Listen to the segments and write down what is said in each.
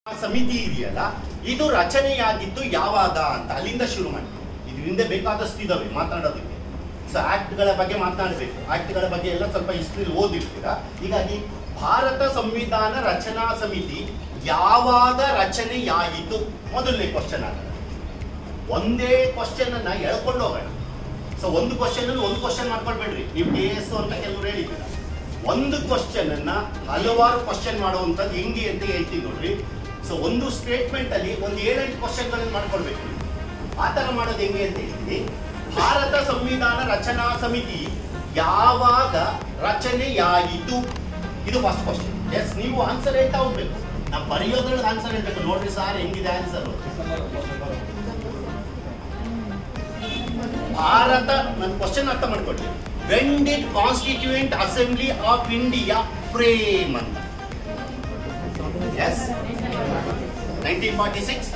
ಸಮಿತಿ ಇದೆಯಲ್ಲ ಇದು ರಚನೆಯಾಗಿದ್ದು ಯಾವಾಗ ಅಂತ ಅಲ್ಲಿಂದ ಶುರು ಮಾಡಿ ಇದರಿಂದ ಬೇಕಾದಷ್ಟು ಇದಾವೆ ಮಾತಾಡೋದಕ್ಕೆ ಸೊ ಆಕ್ಟ್ಗಳ ಬಗ್ಗೆ ಮಾತನಾಡಬೇಕು ಆಕ್ಟ್ಗಳ ಬಗ್ಗೆ ಎಲ್ಲ ಸ್ವಲ್ಪ ಹಿಸ್ಟ್ರಿ ಓದಿರ್ತೀರಾ ಹೀಗಾಗಿ ಭಾರತ ಸಂವಿಧಾನ ರಚನಾ ಸಮಿತಿ ಯಾವಾಗ ರಚನೆಯಾಯಿತು ಮೊದಲನೇ ಕ್ವಶನ್ ಆಗ ಒಂದೇ ಕ್ವಶನ್ ಅನ್ನ ಎಳ್ಕೊಂಡು ಹೋಗೋಣ ಸೊ ಒಂದು ಕ್ವಶನ್ ಅನ್ನು ಒಂದು ಕ್ವಶನ್ ಮಾಡ್ಕೊಳ್ಬೇಡ್ರಿ ನೀವು ಕೆ ಎಸ್ ಅಂತ ಕೆಲವರು ಹೇಳಿದ್ದೀರ ಒಂದು ಕ್ವಶನ್ ಅನ್ನ ಹಲವಾರು ಕ್ವಶನ್ ಮಾಡುವಂಥದ್ದು ಹೆಂಗೆ ಅಂತ ಹೇಳ್ತೀನಿ ನೋಡ್ರಿ ಸೊ ಒಂದು ಸ್ಟೇಟ್ಮೆಂಟ್ ಅಲ್ಲಿ ಒಂದು ಏಳೆಂಟು ಕ್ವಶನ್ಗಳನ್ನು ಮಾಡ್ಕೊಳ್ಬೇಕು ನೀವು ಆ ಥರ ಮಾಡೋದು ಹೆಂಗೆ ಅಂತ ಹೇಳ್ತೀನಿ ಭಾರತ ಸಂವಿಧಾನ ರಚನಾ ಸಮಿತಿ ಯಾವಾಗ ರಚನೆಯಾಯಿತು ಇದು ಫಸ್ಟ್ ಕ್ವಶನ್ ಎಸ್ ನೀವು ಆನ್ಸರ್ ಹೇಳ್ತಾ ಹೋಗ್ಬೇಕು ನಾವು ಬರೆಯೋದ್ರಲ್ಲಿ ಆನ್ಸರ್ ಹೇಳ್ಬೇಕು ನೋಡ್ರಿ ಸರ್ ಹೆಂಗಿದೆ ಆನ್ಸರ್ ಭಾರತ ನನ್ನ ಕ್ವಶನ್ ಅರ್ಥ ಮಾಡ್ಕೊಳ್ಳಿ when did constituent assembly of India frame ಅಂತ ಎಸ್ ನೈನ್ಟೀನ್ ಫಾರ್ಟಿ ಸಿಕ್ಸ್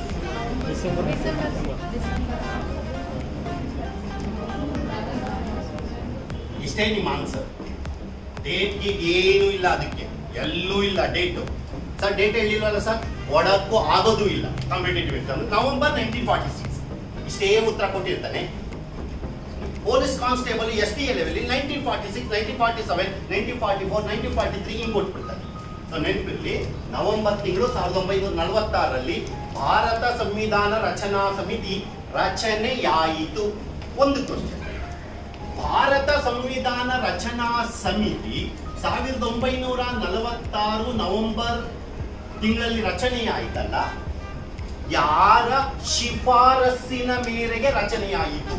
ಇಷ್ಟೇ ನಿಮ್ಮ ಆನ್ಸರ್ ಡೇಟ್ ಗೀಟ್ ಏನೂ ಇಲ್ಲ ಅದಕ್ಕೆ ಎಲ್ಲೂ ಇಲ್ಲ ಡೇಟು ಸರ್ ಡೇಟ್ ಹೇಳಿಲ್ವಲ್ಲ ಸರ್ ಒಡಕ್ಕೂ ಆಗೋದು ಇಲ್ಲ competitive exam November nineteen forty six ಇಷ್ಟೇ ಉತ್ತರ ಕೊಟ್ಟಿರ್ತಾನೆ police constable S T level nineteen forty six nineteen forty seven nineteen forty four nineteen forty three ಹಿಂಗೆ ಕೊಟ್ಬಿಡ್ತಾರೆ ಸೊ ನೆನಪಿರಲಿ ನವೆಂಬರ್ ತಿಂಗಳು ಸಾವಿರದ ಒಂಬೈನೂರ ನಲವತ್ತಾರರಲ್ಲಿ ಭಾರತ ಸಂವಿಧಾನ ರಚನಾ ಸಮಿತಿ ರಚನೆಯಾಯಿತು ಒಂದು ಕ್ವಶನ್ ಭಾರತ ಸಂವಿಧಾನ ರಚನಾ ಸಮಿತಿ ಸಾವಿರದ ಒಂಬೈನೂರ ನಲವತ್ತಾರು ನವೆಂಬರ್ ತಿಂಗಳಲ್ಲಿ ರಚನೆಯಾಯಿತಲ್ಲ ಯಾರ ಶಿಫಾರಸ್ಸಿನ ಮೇರೆಗೆ ರಚನೆಯಾಯಿತು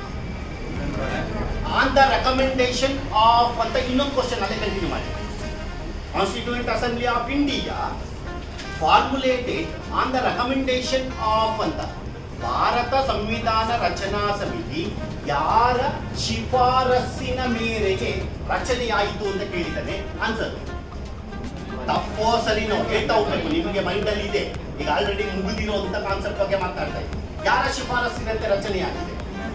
ಆನ್ ದ ರೆಕಮೆಂಡೇಶನ್ ಆಫ್ ಅಂತ ಇನ್ನೊಂದು ಕ್ವಶನ್ ಅಲ್ಲೇ ಕಂಟಿನ್ಯೂ ಮಾಡಿ constituent assembly of India formulated on the recommendation of ಅಂತ ಭಾರತ ಸಂವಿಧಾನ ರಚನಾ ಸಮಿತಿ ಯಾರ ಶಿಫಾರಸ್ಸಿನ ಮೇರೆಗೆ ರಚನೆಯಾಯಿತು ಅಂತ ಕೇಳಿದ್ದಾನೆ ಆನ್ಸರ್ ತಪ್ಪೋ ಸರಿನೋ ಹೇಳ್ತಾ ಹೋಗ್ಬೇಕು ನಿಮಗೆ ಮೈಂಡ್ ಅಲ್ಲಿ ಇದೆ ಈಗ ಆಲ್ರೆಡಿ ಮುಗಿದಿರುವಂತ ಕಾನ್ಸೆಪ್ಟ್ ಬಗ್ಗೆ ಮಾತಾಡ್ತಾ ಇದ್ದೀನಿ ಯಾರ ಶಿಫಾರಸ್ಸಿನಂತೆ ರಚನೆಯಾಗಿದೆ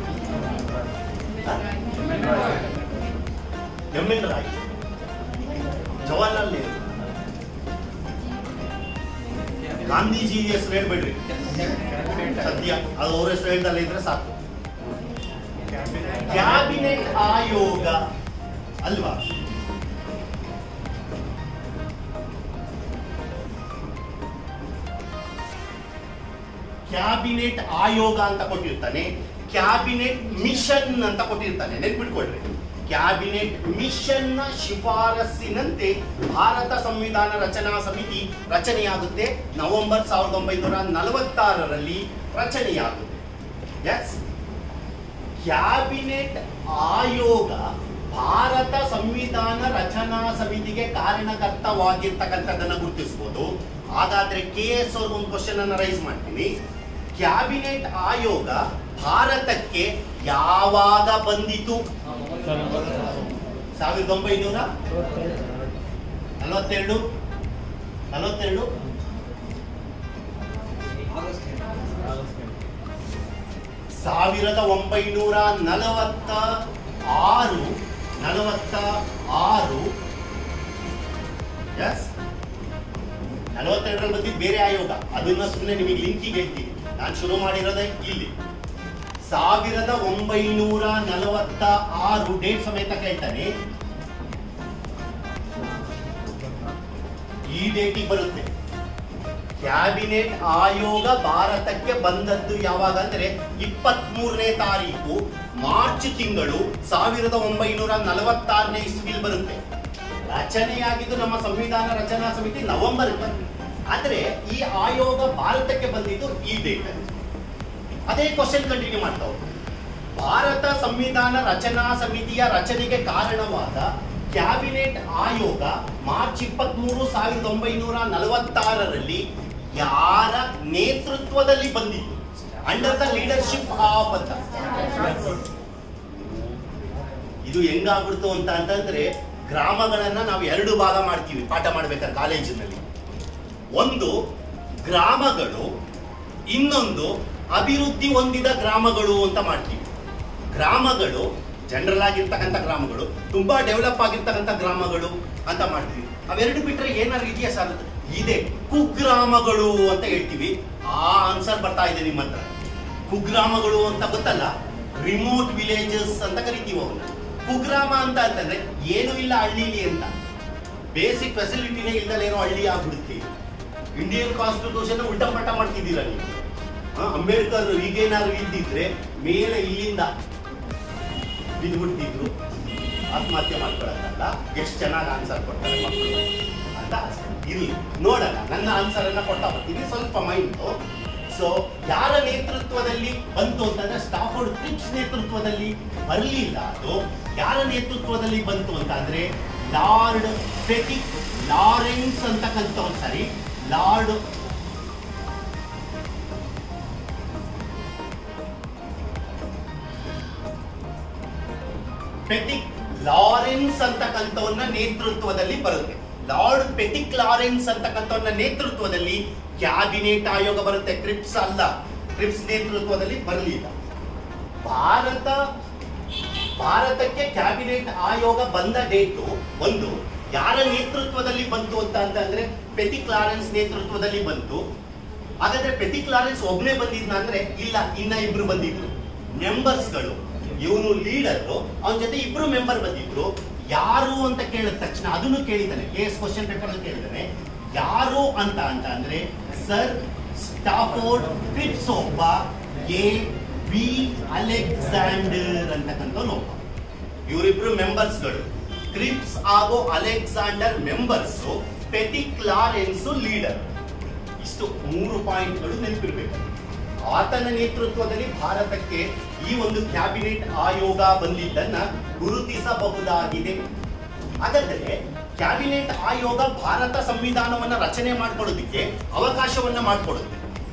ಎಂ ಎನ್ ರಾಯ್ ಜವಾಹರ್ಲಾಲ್ ನೆಹರು ಗಾಂಧೀಜಿ ಹೆಸರು ಹೇಳ್ಬೇಡ್ರಿ ಸದ್ಯ ಅದು ಅವ್ರ ಹೆಸರು ಹೇಳ್ದಲ್ಲ ಇದ್ರೆ ಸಾಕು ಕ್ಯಾಬಿನೆಟ್ ಆಯೋಗ ಅಲ್ವಾ ಕ್ಯಾಬಿನೆಟ್ ಆಯೋಗ ಅಂತ ಕೊಟ್ಟಿರ್ತಾನೆ ಕ್ಯಾಬಿನೆಟ್ ಮಿಷನ್ ಅಂತ ಕೊಟ್ಟಿರ್ತಾನೆ ನೆನ್ಪಿಟ್ಕೊಳ್ರಿ ಕ್ಯಾಬಿನೆಟ್ ಮಿಷನ್ ನ ಶಿಫಾರಸ್ಸಿನಂತೆ ಭಾರತ ಸಂವಿಧಾನ ರಚನಾ ಸಮಿತಿ ರಚನೆಯಾಗುತ್ತೆ ನವೆಂಬರ್ ಸಾವಿರದ ಒಂಬೈನೂರ ನಲವತ್ತಾರರಲ್ಲಿ ರಚನೆಯಾಗುತ್ತೆ ಎಸ್ ಕ್ಯಾಬಿನೆಟ್ ಆಯೋಗ ಭಾರತ ಸಂವಿಧಾನ ರಚನಾ ಸಮಿತಿಗೆ ಕಾರಣಕರ್ತವಾಗಿರ್ತಕ್ಕಂಥದ್ದನ್ನ ಗುರುತಿಸಬಹುದು ಹಾಗಾದ್ರೆ ಕೆ ಎಸ್ ಅವ್ರಿಗೆ ಒಂದು ಕ್ವಶನ್ ಅನ್ನ ರೈಸ್ ಮಾಡ್ತೀನಿ ಕ್ಯಾಬಿನೆಟ್ ಆಯೋಗ ಭಾರತಕ್ಕೆ ಯಾವಾಗ ಬಂದಿತು ಸಾವಿರದ ಒಂಬೈನೂರ ನಲವತ್ತೆರಡು ನಲವತ್ತೆರಡು ಸಾವಿರದ ಒಂಬೈನೂರ ನಲವತ್ತ ಆರು ನಲವತ್ತ ಆರು ಎಸ್ ನಲವತ್ತೆರಡರಲ್ಲಿ ಬಂದಿದ್ದು ಬೇರೆ ಆಯೋಗ ಅದನ್ನ ಸುಮ್ಮನೆ ನಿಮಗೆ ಲಿಂಕಿಗೆ ಹೇಳ್ತೀನಿ ನಾನು ಶುರು ಮಾಡಿರೋದೇ ಇಲ್ಲಿ ಸಾವಿರದ ಒಂಬೈನೂರ ನಲವತ್ತ ಆರು ಡೇಟ್ ಸಮೇತ ಕೇಳ್ತಾನೆ ಈ ಡೇಟಿಗೆ ಬರುತ್ತೆ ಕ್ಯಾಬಿನೆಟ್ ಆಯೋಗ ಭಾರತಕ್ಕೆ ಬಂದದ್ದು ಯಾವಾಗ ಅಂದ್ರೆ ಇಪ್ಪತ್ತ್ ಮೂರನೇ ತಾರೀಕು ಮಾರ್ಚ್ ತಿಂಗಳು ಸಾವಿರದ ಒಂಬೈನೂರ ನಲವತ್ತಾರನೇ ಇಸ್ವಿಲ್ ಬರುತ್ತೆ ರಚನೆಯಾಗಿದ್ದು ನಮ್ಮ ಸಂವಿಧಾನ ರಚನಾ ಸಮಿತಿ ನವೆಂಬರ್ ಆದ್ರೆ ಈ ಆಯೋಗ ಭಾರತಕ್ಕೆ ಬಂದಿದ್ದು ಈ ಡೇಟ್ ಅದೇ ಕ್ವಶನ್ ಕಂಟಿನ್ಯೂ ಮಾಡ್ತಾ ಹೋಗ್ತೀವಿ. ಭಾರತ ಸಂವಿಧಾನ ರಚನಾ ಸಮಿತಿಯ ರಚನೆಗೆ ಕಾರಣವಾದ ಕ್ಯಾಬಿನೆಟ್ ಆಯೋಗ ಮಾರ್ಚ್ ಇಪ್ಪತ್ಮೂರು ಸಾವಿರದ ಒಂಬೈನೂರ ನಲವತ್ತಾರರಲ್ಲಿ ಯಾರ ನೇತೃತ್ವದಲ್ಲಿ ಬಂದಿತ್ತು ಅಂಡರ್ ದ ಲೀಡರ್ಶಿಪ್ ಆಫ್ ಅಂತ ಇದು ಹೆಂಗಾಗ್ಬಿಡ್ತು ಅಂತ ಅಂತಂದ್ರೆ ಗ್ರಾಮಗಳನ್ನ ನಾವು ಎರಡು ಭಾಗ ಮಾಡ್ತೀವಿ ಪಾಠ ಮಾಡ್ಬೇಕಾದ್ರೆ ಕಾಲೇಜಿನಲ್ಲಿ ಒಂದು ಗ್ರಾಮಗಳು ಇನ್ನೊಂದು ಅಭಿವೃದ್ಧಿ ಹೊಂದಿದ ಗ್ರಾಮಗಳು ಅಂತ ಮಾಡ್ತೀವಿ ಗ್ರಾಮಗಳು ಜನರಲ್ ಆಗಿರ್ತಕ್ಕಂಥ ಗ್ರಾಮಗಳು ತುಂಬಾ ಡೆವಲಪ್ ಆಗಿರ್ತಕ್ಕಂಥ ಗ್ರಾಮಗಳು ಅಂತ ಮಾಡ್ತೀವಿ ಅವೆರಡು ಬಿಟ್ರೆ ಏನಾದ್ರು ಇದೆಯಾ ಸರ್ ಇದೆ ಕುಗ್ರಾಮಗಳು ಅಂತ ಹೇಳ್ತೀವಿ ಆ ಆನ್ಸರ್ ಬರ್ತಾ ಇದೆ ನಿಮ್ಮ ಹತ್ರ ಕುಗ್ರಾಮಗಳು ಅಂತ ಗೊತ್ತಲ್ಲ ರಿಮೋಟ್ ವಿಲೇಜಸ್ ಅಂತ ಕರಿತೀವಿ ಅವನ್ನ ಕುಗ್ರಾಮ ಅಂತ ಅಂತಂದ್ರೆ ಏನು ಇಲ್ಲ ಹಳ್ಳಿಲಿ ಅಂತ ಬೇಸಿಕ್ ಫೆಸಿಲಿಟಿನೇ ಇಲ್ದಲೇ ಏನೋ ಹಳ್ಳಿ ಆಗ್ಬಿಡುತ್ತೆ ಇಂಡಿಯನ್ ಕಾನ್ಸ್ಟಿಟ್ಯೂಷನ್ ಉಲ್ಟಾ ಪಲ್ಟಾ ಮಾಡ್ತಿದ್ದೀರಾ ನೀವು ಆ, ಅಂಬೇಡ್ಕರ್ ಈಗೇನಾದ್ರು ಇದ್ದಿದ್ರೆ ಮೇಲೆ ಇಲ್ಲಿಂದ ಬಿದ್ದುಬಿಡ್ತಿದ್ರು ಆತ್ಮಹತ್ಯೆ ಮಾಡ್ಕೊಳ್ಳೋದಲ್ಲ ಎಷ್ಟು ಚೆನ್ನಾಗಿ ಆನ್ಸರ್ ಕೊಡ್ತಾರೆ ಮಕ್ಕಳು ಅಂತ ಇರ್ಲಿ ನೋಡೋಣ ನನ್ನ ಆನ್ಸರ್ ಅನ್ನ ಕೊಡ್ತಾ ಬರ್ತೀನಿ ಸ್ವಲ್ಪ ಮೈಂಡ್ ಸೊ ಯಾರ ನೇತೃತ್ವದಲ್ಲಿ ಬಂತು ಅಂತಂದ್ರೆ ಸ್ಟಾಫೋರ್ಡ್ ಕ್ರಿಪ್ಸ್ ನೇತೃತ್ವದಲ್ಲಿ ಬರಲಿಲ್ಲ ಅದು ಯಾರ ನೇತೃತ್ವದಲ್ಲಿ ಬಂತು ಅಂತ ಅಂದ್ರೆ ಲಾರ್ಡ್ ಫೆಟಿಕ್ ಲಾರೆನ್ಸ್ ಅಂತಕ್ಕಂಥ ಸರಿ ಲಾರ್ಡ್ ಪೆಟಿಕ್ ಲಾರೆನ್ಸ್ ಅಂತಕ್ಕಂಥವನ್ನ ನೇತೃತ್ವದಲ್ಲಿ ಬರುತ್ತೆ ಲಾರ್ಡ್ ಪೆಟಿಕ್ ಲಾರೆನ್ಸ್ ಅಂತಕ್ಕಂಥವನ್ನ ನೇತೃತ್ವದಲ್ಲಿ ಕ್ಯಾಬಿನೆಟ್ ಆಯೋಗ ಬರುತ್ತೆ ಕ್ರಿಪ್ಸ್ ಅಲ್ಲ ಕ್ರಿಪ್ಸ್ ನೇತೃತ್ವದಲ್ಲಿ ಬರಲಿಲ್ಲ ಭಾರತ ಭಾರತಕ್ಕೆ ಕ್ಯಾಬಿನೆಟ್ ಆಯೋಗ ಬಂದ ಡೇಟು ಒಂದು ಯಾರ ನೇತೃತ್ವದಲ್ಲಿ ಬಂತು ಅಂತ ಅಂತಂದ್ರೆ ಪೆಟಿಕ್ ಲಾರೆನ್ಸ್ ನೇತೃತ್ವದಲ್ಲಿ ಬಂತು ಹಾಗಾದ್ರೆ ಪೆಟಿಕ್ ಲಾರೆನ್ಸ್ ಒಬ್ನೇ ಬಂದಿದ್ನ ಅಂದ್ರೆ ಇಲ್ಲ ಇನ್ನ ಇಬ್ರು ಬಂದಿದ್ರು ಮೆಂಬರ್ಸ್ಗಳು ಇವನು ಲೀಡರ್ ಅವನ ಜೊತೆ ಇಬ್ರು ಮೆಂಬರ್ ಬಂದಿದ್ರು ಯಾರು ಅಂತ ಕೇಳಿದ ತಕ್ಷಣ ಅದನ್ನು ಕೇಳಿದ್ದಾನೆ ಕೆ ಎಸ್ ಕ್ವಶನ್ ಪೇಪರ್ ಅಲ್ಲಿ ಕೇಳಿದ್ದಾನೆ ಯಾರು ಅಂತ ಅಂತ ಅಂದ್ರೆ ಸರ್ ಸ್ಟಾಫೋರ್ಡ್ ಕ್ರಿಪ್ಸ್ ಒಬ್ಬ ಎ ವಿ ಅಲೆಕ್ಸಾಂಡರ್ ಅಂತಕ್ಕಂಥವ್ನು ಒಬ್ಬ ಇವರಿಬ್ರು ಮೆಂಬರ್ಸ್ಗಳು ಕ್ರಿಪ್ಸ್ ಹಾಗೂ Alexander members Pethick Lawrence leader ಇಷ್ಟು ಮೂರು ಪಾಯಿಂಟ್ಗಳು ನೆನಪಿರ್ಬೇಕು ಆತನ ನೇತೃತ್ವದಲ್ಲಿ ಭಾರತಕ್ಕೆ ಈ ಒಂದು ಕ್ಯಾಬಿನೆಟ್ ಆಯೋಗ ಬಂದಿದ್ದನ್ನ ಗುರುತಿಸಬಹುದಾಗಿದೆ ಹಾಗಾದ್ರೆ ಕ್ಯಾಬಿನೆಟ್ ಆಯೋಗ ಭಾರತ ಸಂವಿಧಾನವನ್ನ ರಚನೆ ಮಾಡ್ಕೊಳ್ಳೋದಕ್ಕೆ ಅವಕಾಶವನ್ನ ಮಾಡಿಕೊಡುತ್ತೆ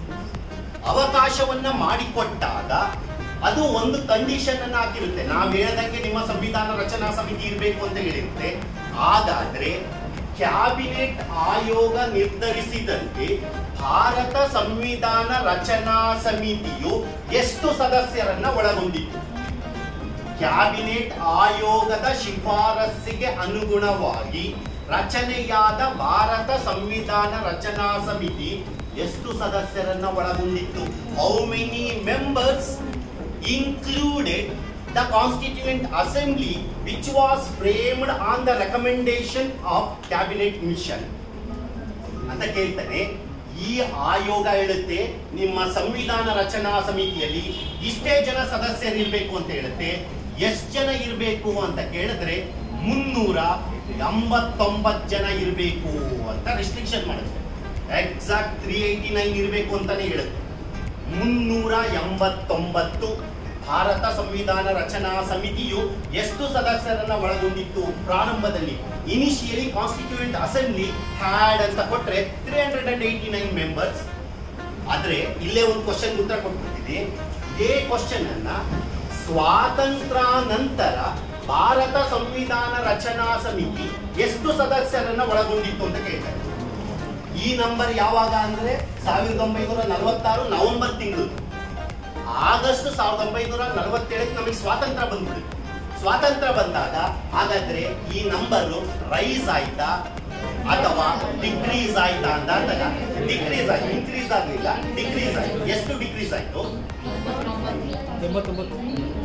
ಅವಕಾಶವನ್ನ ಮಾಡಿಕೊಟ್ಟಾಗ ಅದು ಒಂದು ಕಂಡೀಷನ್ ಅನ್ನ ಹಾಕಿರುತ್ತೆ ನಾವ್ ಹೇಳ್ದಂಗೆ ನಿಮ್ಮ ಸಂವಿಧಾನ ರಚನಾ ಸಮಿತಿ ಇರಬೇಕು ಅಂತ ಹೇಳಿರುತ್ತೆ ಹಾಗಾದ್ರೆ ಕ್ಯಾಬಿನೆಟ್ ಆಯೋಗ ನಿರ್ಧರಿಸಿದಂತೆ ಭಾರತ ಸಂವಿಧಾನ ರಚನಾ ಸಮಿತಿಯು ಎಷ್ಟು ಸದಸ್ಯರನ್ನ ಒಳಗೊಂಡಿತ್ತು ಕ್ಯಾಬಿನೆಟ್ ಆಯೋಗದ ಶಿಫಾರಸ್ಸಿಗೆ ಅನುಗುಣವಾಗಿ ರಚನೆಯಾದ ಭಾರತ ಸಂವಿಧಾನ ರಚನಾ ಸಮಿತಿ ಎಷ್ಟು ಸದಸ್ಯರನ್ನ ಒಳಗೊಂಡಿತ್ತು how many members included the constituent assembly which was framed on the recommendation of cabinet mission ಅಂತ ಕೇಳ್ತಾನೆ ಈ ಆಯೋಗ ಹೇಳುತ್ತೆ ನಿಮ್ಮ ಸಂವಿಧಾನ ರಚನಾ ಸಮಿತಿಯಲ್ಲಿ ಇಷ್ಟೇ ಜನ ಸದಸ್ಯರಿರ್ಬೇಕು ಅಂತ ಹೇಳುತ್ತೆ ಎಷ್ಟು ಜನ ಇರಬೇಕು ಅಂತ ಕೇಳಿದ್ರೆ ಮುನ್ನೂರ ಎಂಬತ್ತೊಂಬತ್ತು ಜನ ಇರಬೇಕು ಅಂತ ರೆಸ್ಟ್ರಿಕ್ಷನ್ ಮಾಡುತ್ತೆ ಎಕ್ಸಾಕ್ಟ್ ತ್ರೀ ಏಯ್ಟಿ ನೈನ್ ಇರಬೇಕು ಅಂತಾನೆ ಹೇಳುತ್ತೆ ಮುನ್ನೂರ ಎಂಬತ್ತೊಂಬತ್ತು ಭಾರತ ಸಂವಿಧಾನ ರಚನಾ ಸಮಿತಿಯು ಎಷ್ಟು ಸದಸ್ಯರನ್ನ ಒಳಗೊಂಡಿತ್ತು ಪ್ರಾರಂಭದಲ್ಲಿ ಇನಿಷಿಯಲಿ ಕಾನ್ಸ್ಟಿಟ್ಯೂಯೆಂಟ್ ಅಸೆಂಬ್ಲಿ ಹ್ಯಾಡ್ ಅಂತ ಕೊಟ್ರೆ three hundred and eighty nine members ಆದ್ರೆ ಇಲ್ಲೇ ಒಂದು ಕ್ವಶನ್ ಉತ್ತರ ಕೊಟ್ಬಿಟ್ಟಿದೆ ಇದೇ ಕ್ವಶನ್ ಅನ್ನ ಸ್ವಾತಂತ್ರ್ಯ ನಂತರ ಭಾರತ ಸಂವಿಧಾನ ರಚನಾ ಸಮಿತಿ ಎಷ್ಟು ಸದಸ್ಯರನ್ನ ಒಳಗೊಂಡಿತ್ತು ಅಂತ ಕೇಳ್ತಾರೆ ಈ ನಂಬರ್ ಯಾವಾಗ ಅಂದ್ರೆ ಸಾವಿರದ ಒಂಬೈನೂರ ನಲವತ್ತಾರು ನವೆಂಬರ್ ತಿಂಗಳು ಆಗಸ್ಟ್ ಸಾವಿರದ ಒಂಬೈನೂರ ನಲವತ್ತೇಳಕ್ಕೆ ನಮಗೆ ಸ್ವಾತಂತ್ರ್ಯ ಬಂದ್ಬಿಡುತ್ತೆ ಸ್ವಾತಂತ್ರ್ಯ ಬಂದಾಗ ಹಾಗಾದ್ರೆ ಈ ನಂಬರ್ ರೈಸ್ ಆಯ್ತಾ ಅಥವಾ ಡಿಕ್ರೀಸ್ ಆಯ್ತಾ ಅಂತ ಅಂದಾಗ ಡಿಕ್ರೀಸ್ ಆಯ್ತು ಇನ್ಕ್ರೀಸ್ ಆಗಲಿಲ್ಲ ಡಿಕ್ರೀಸ್ ಆಯ್ತು ಎಷ್ಟು ಡಿಕ್ರೀಸ್ ಆಯ್ತು ಎಂಬತ್ತೊಂಬತ್ತು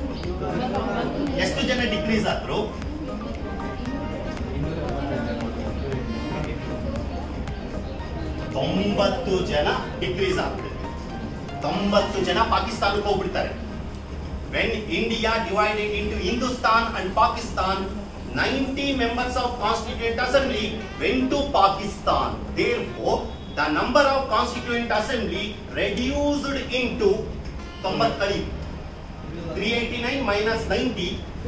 ಎಷ್ಟು ಜನ ಡಿಕ್ರೀಸ್ ಆದ್ರು ತೊಂಬತ್ತು ಜನ ಡಿಕ್ರೀಸ್ ಆಗ್ಬಿಡುತ್ತೆ ತೊಂಬತ್ತು ಜನ ಪಾಕಿಸ್ತಾನಕ್ಕೆ ಹೋಗ್ಬಿಡ್ತಾರೆ when India divided into Hindustan and Pakistan 90 members of constituent assembly went to Pakistan. Therefore, the number of constituent assembly reduced into 90 ಕಳಿ 389 minus 90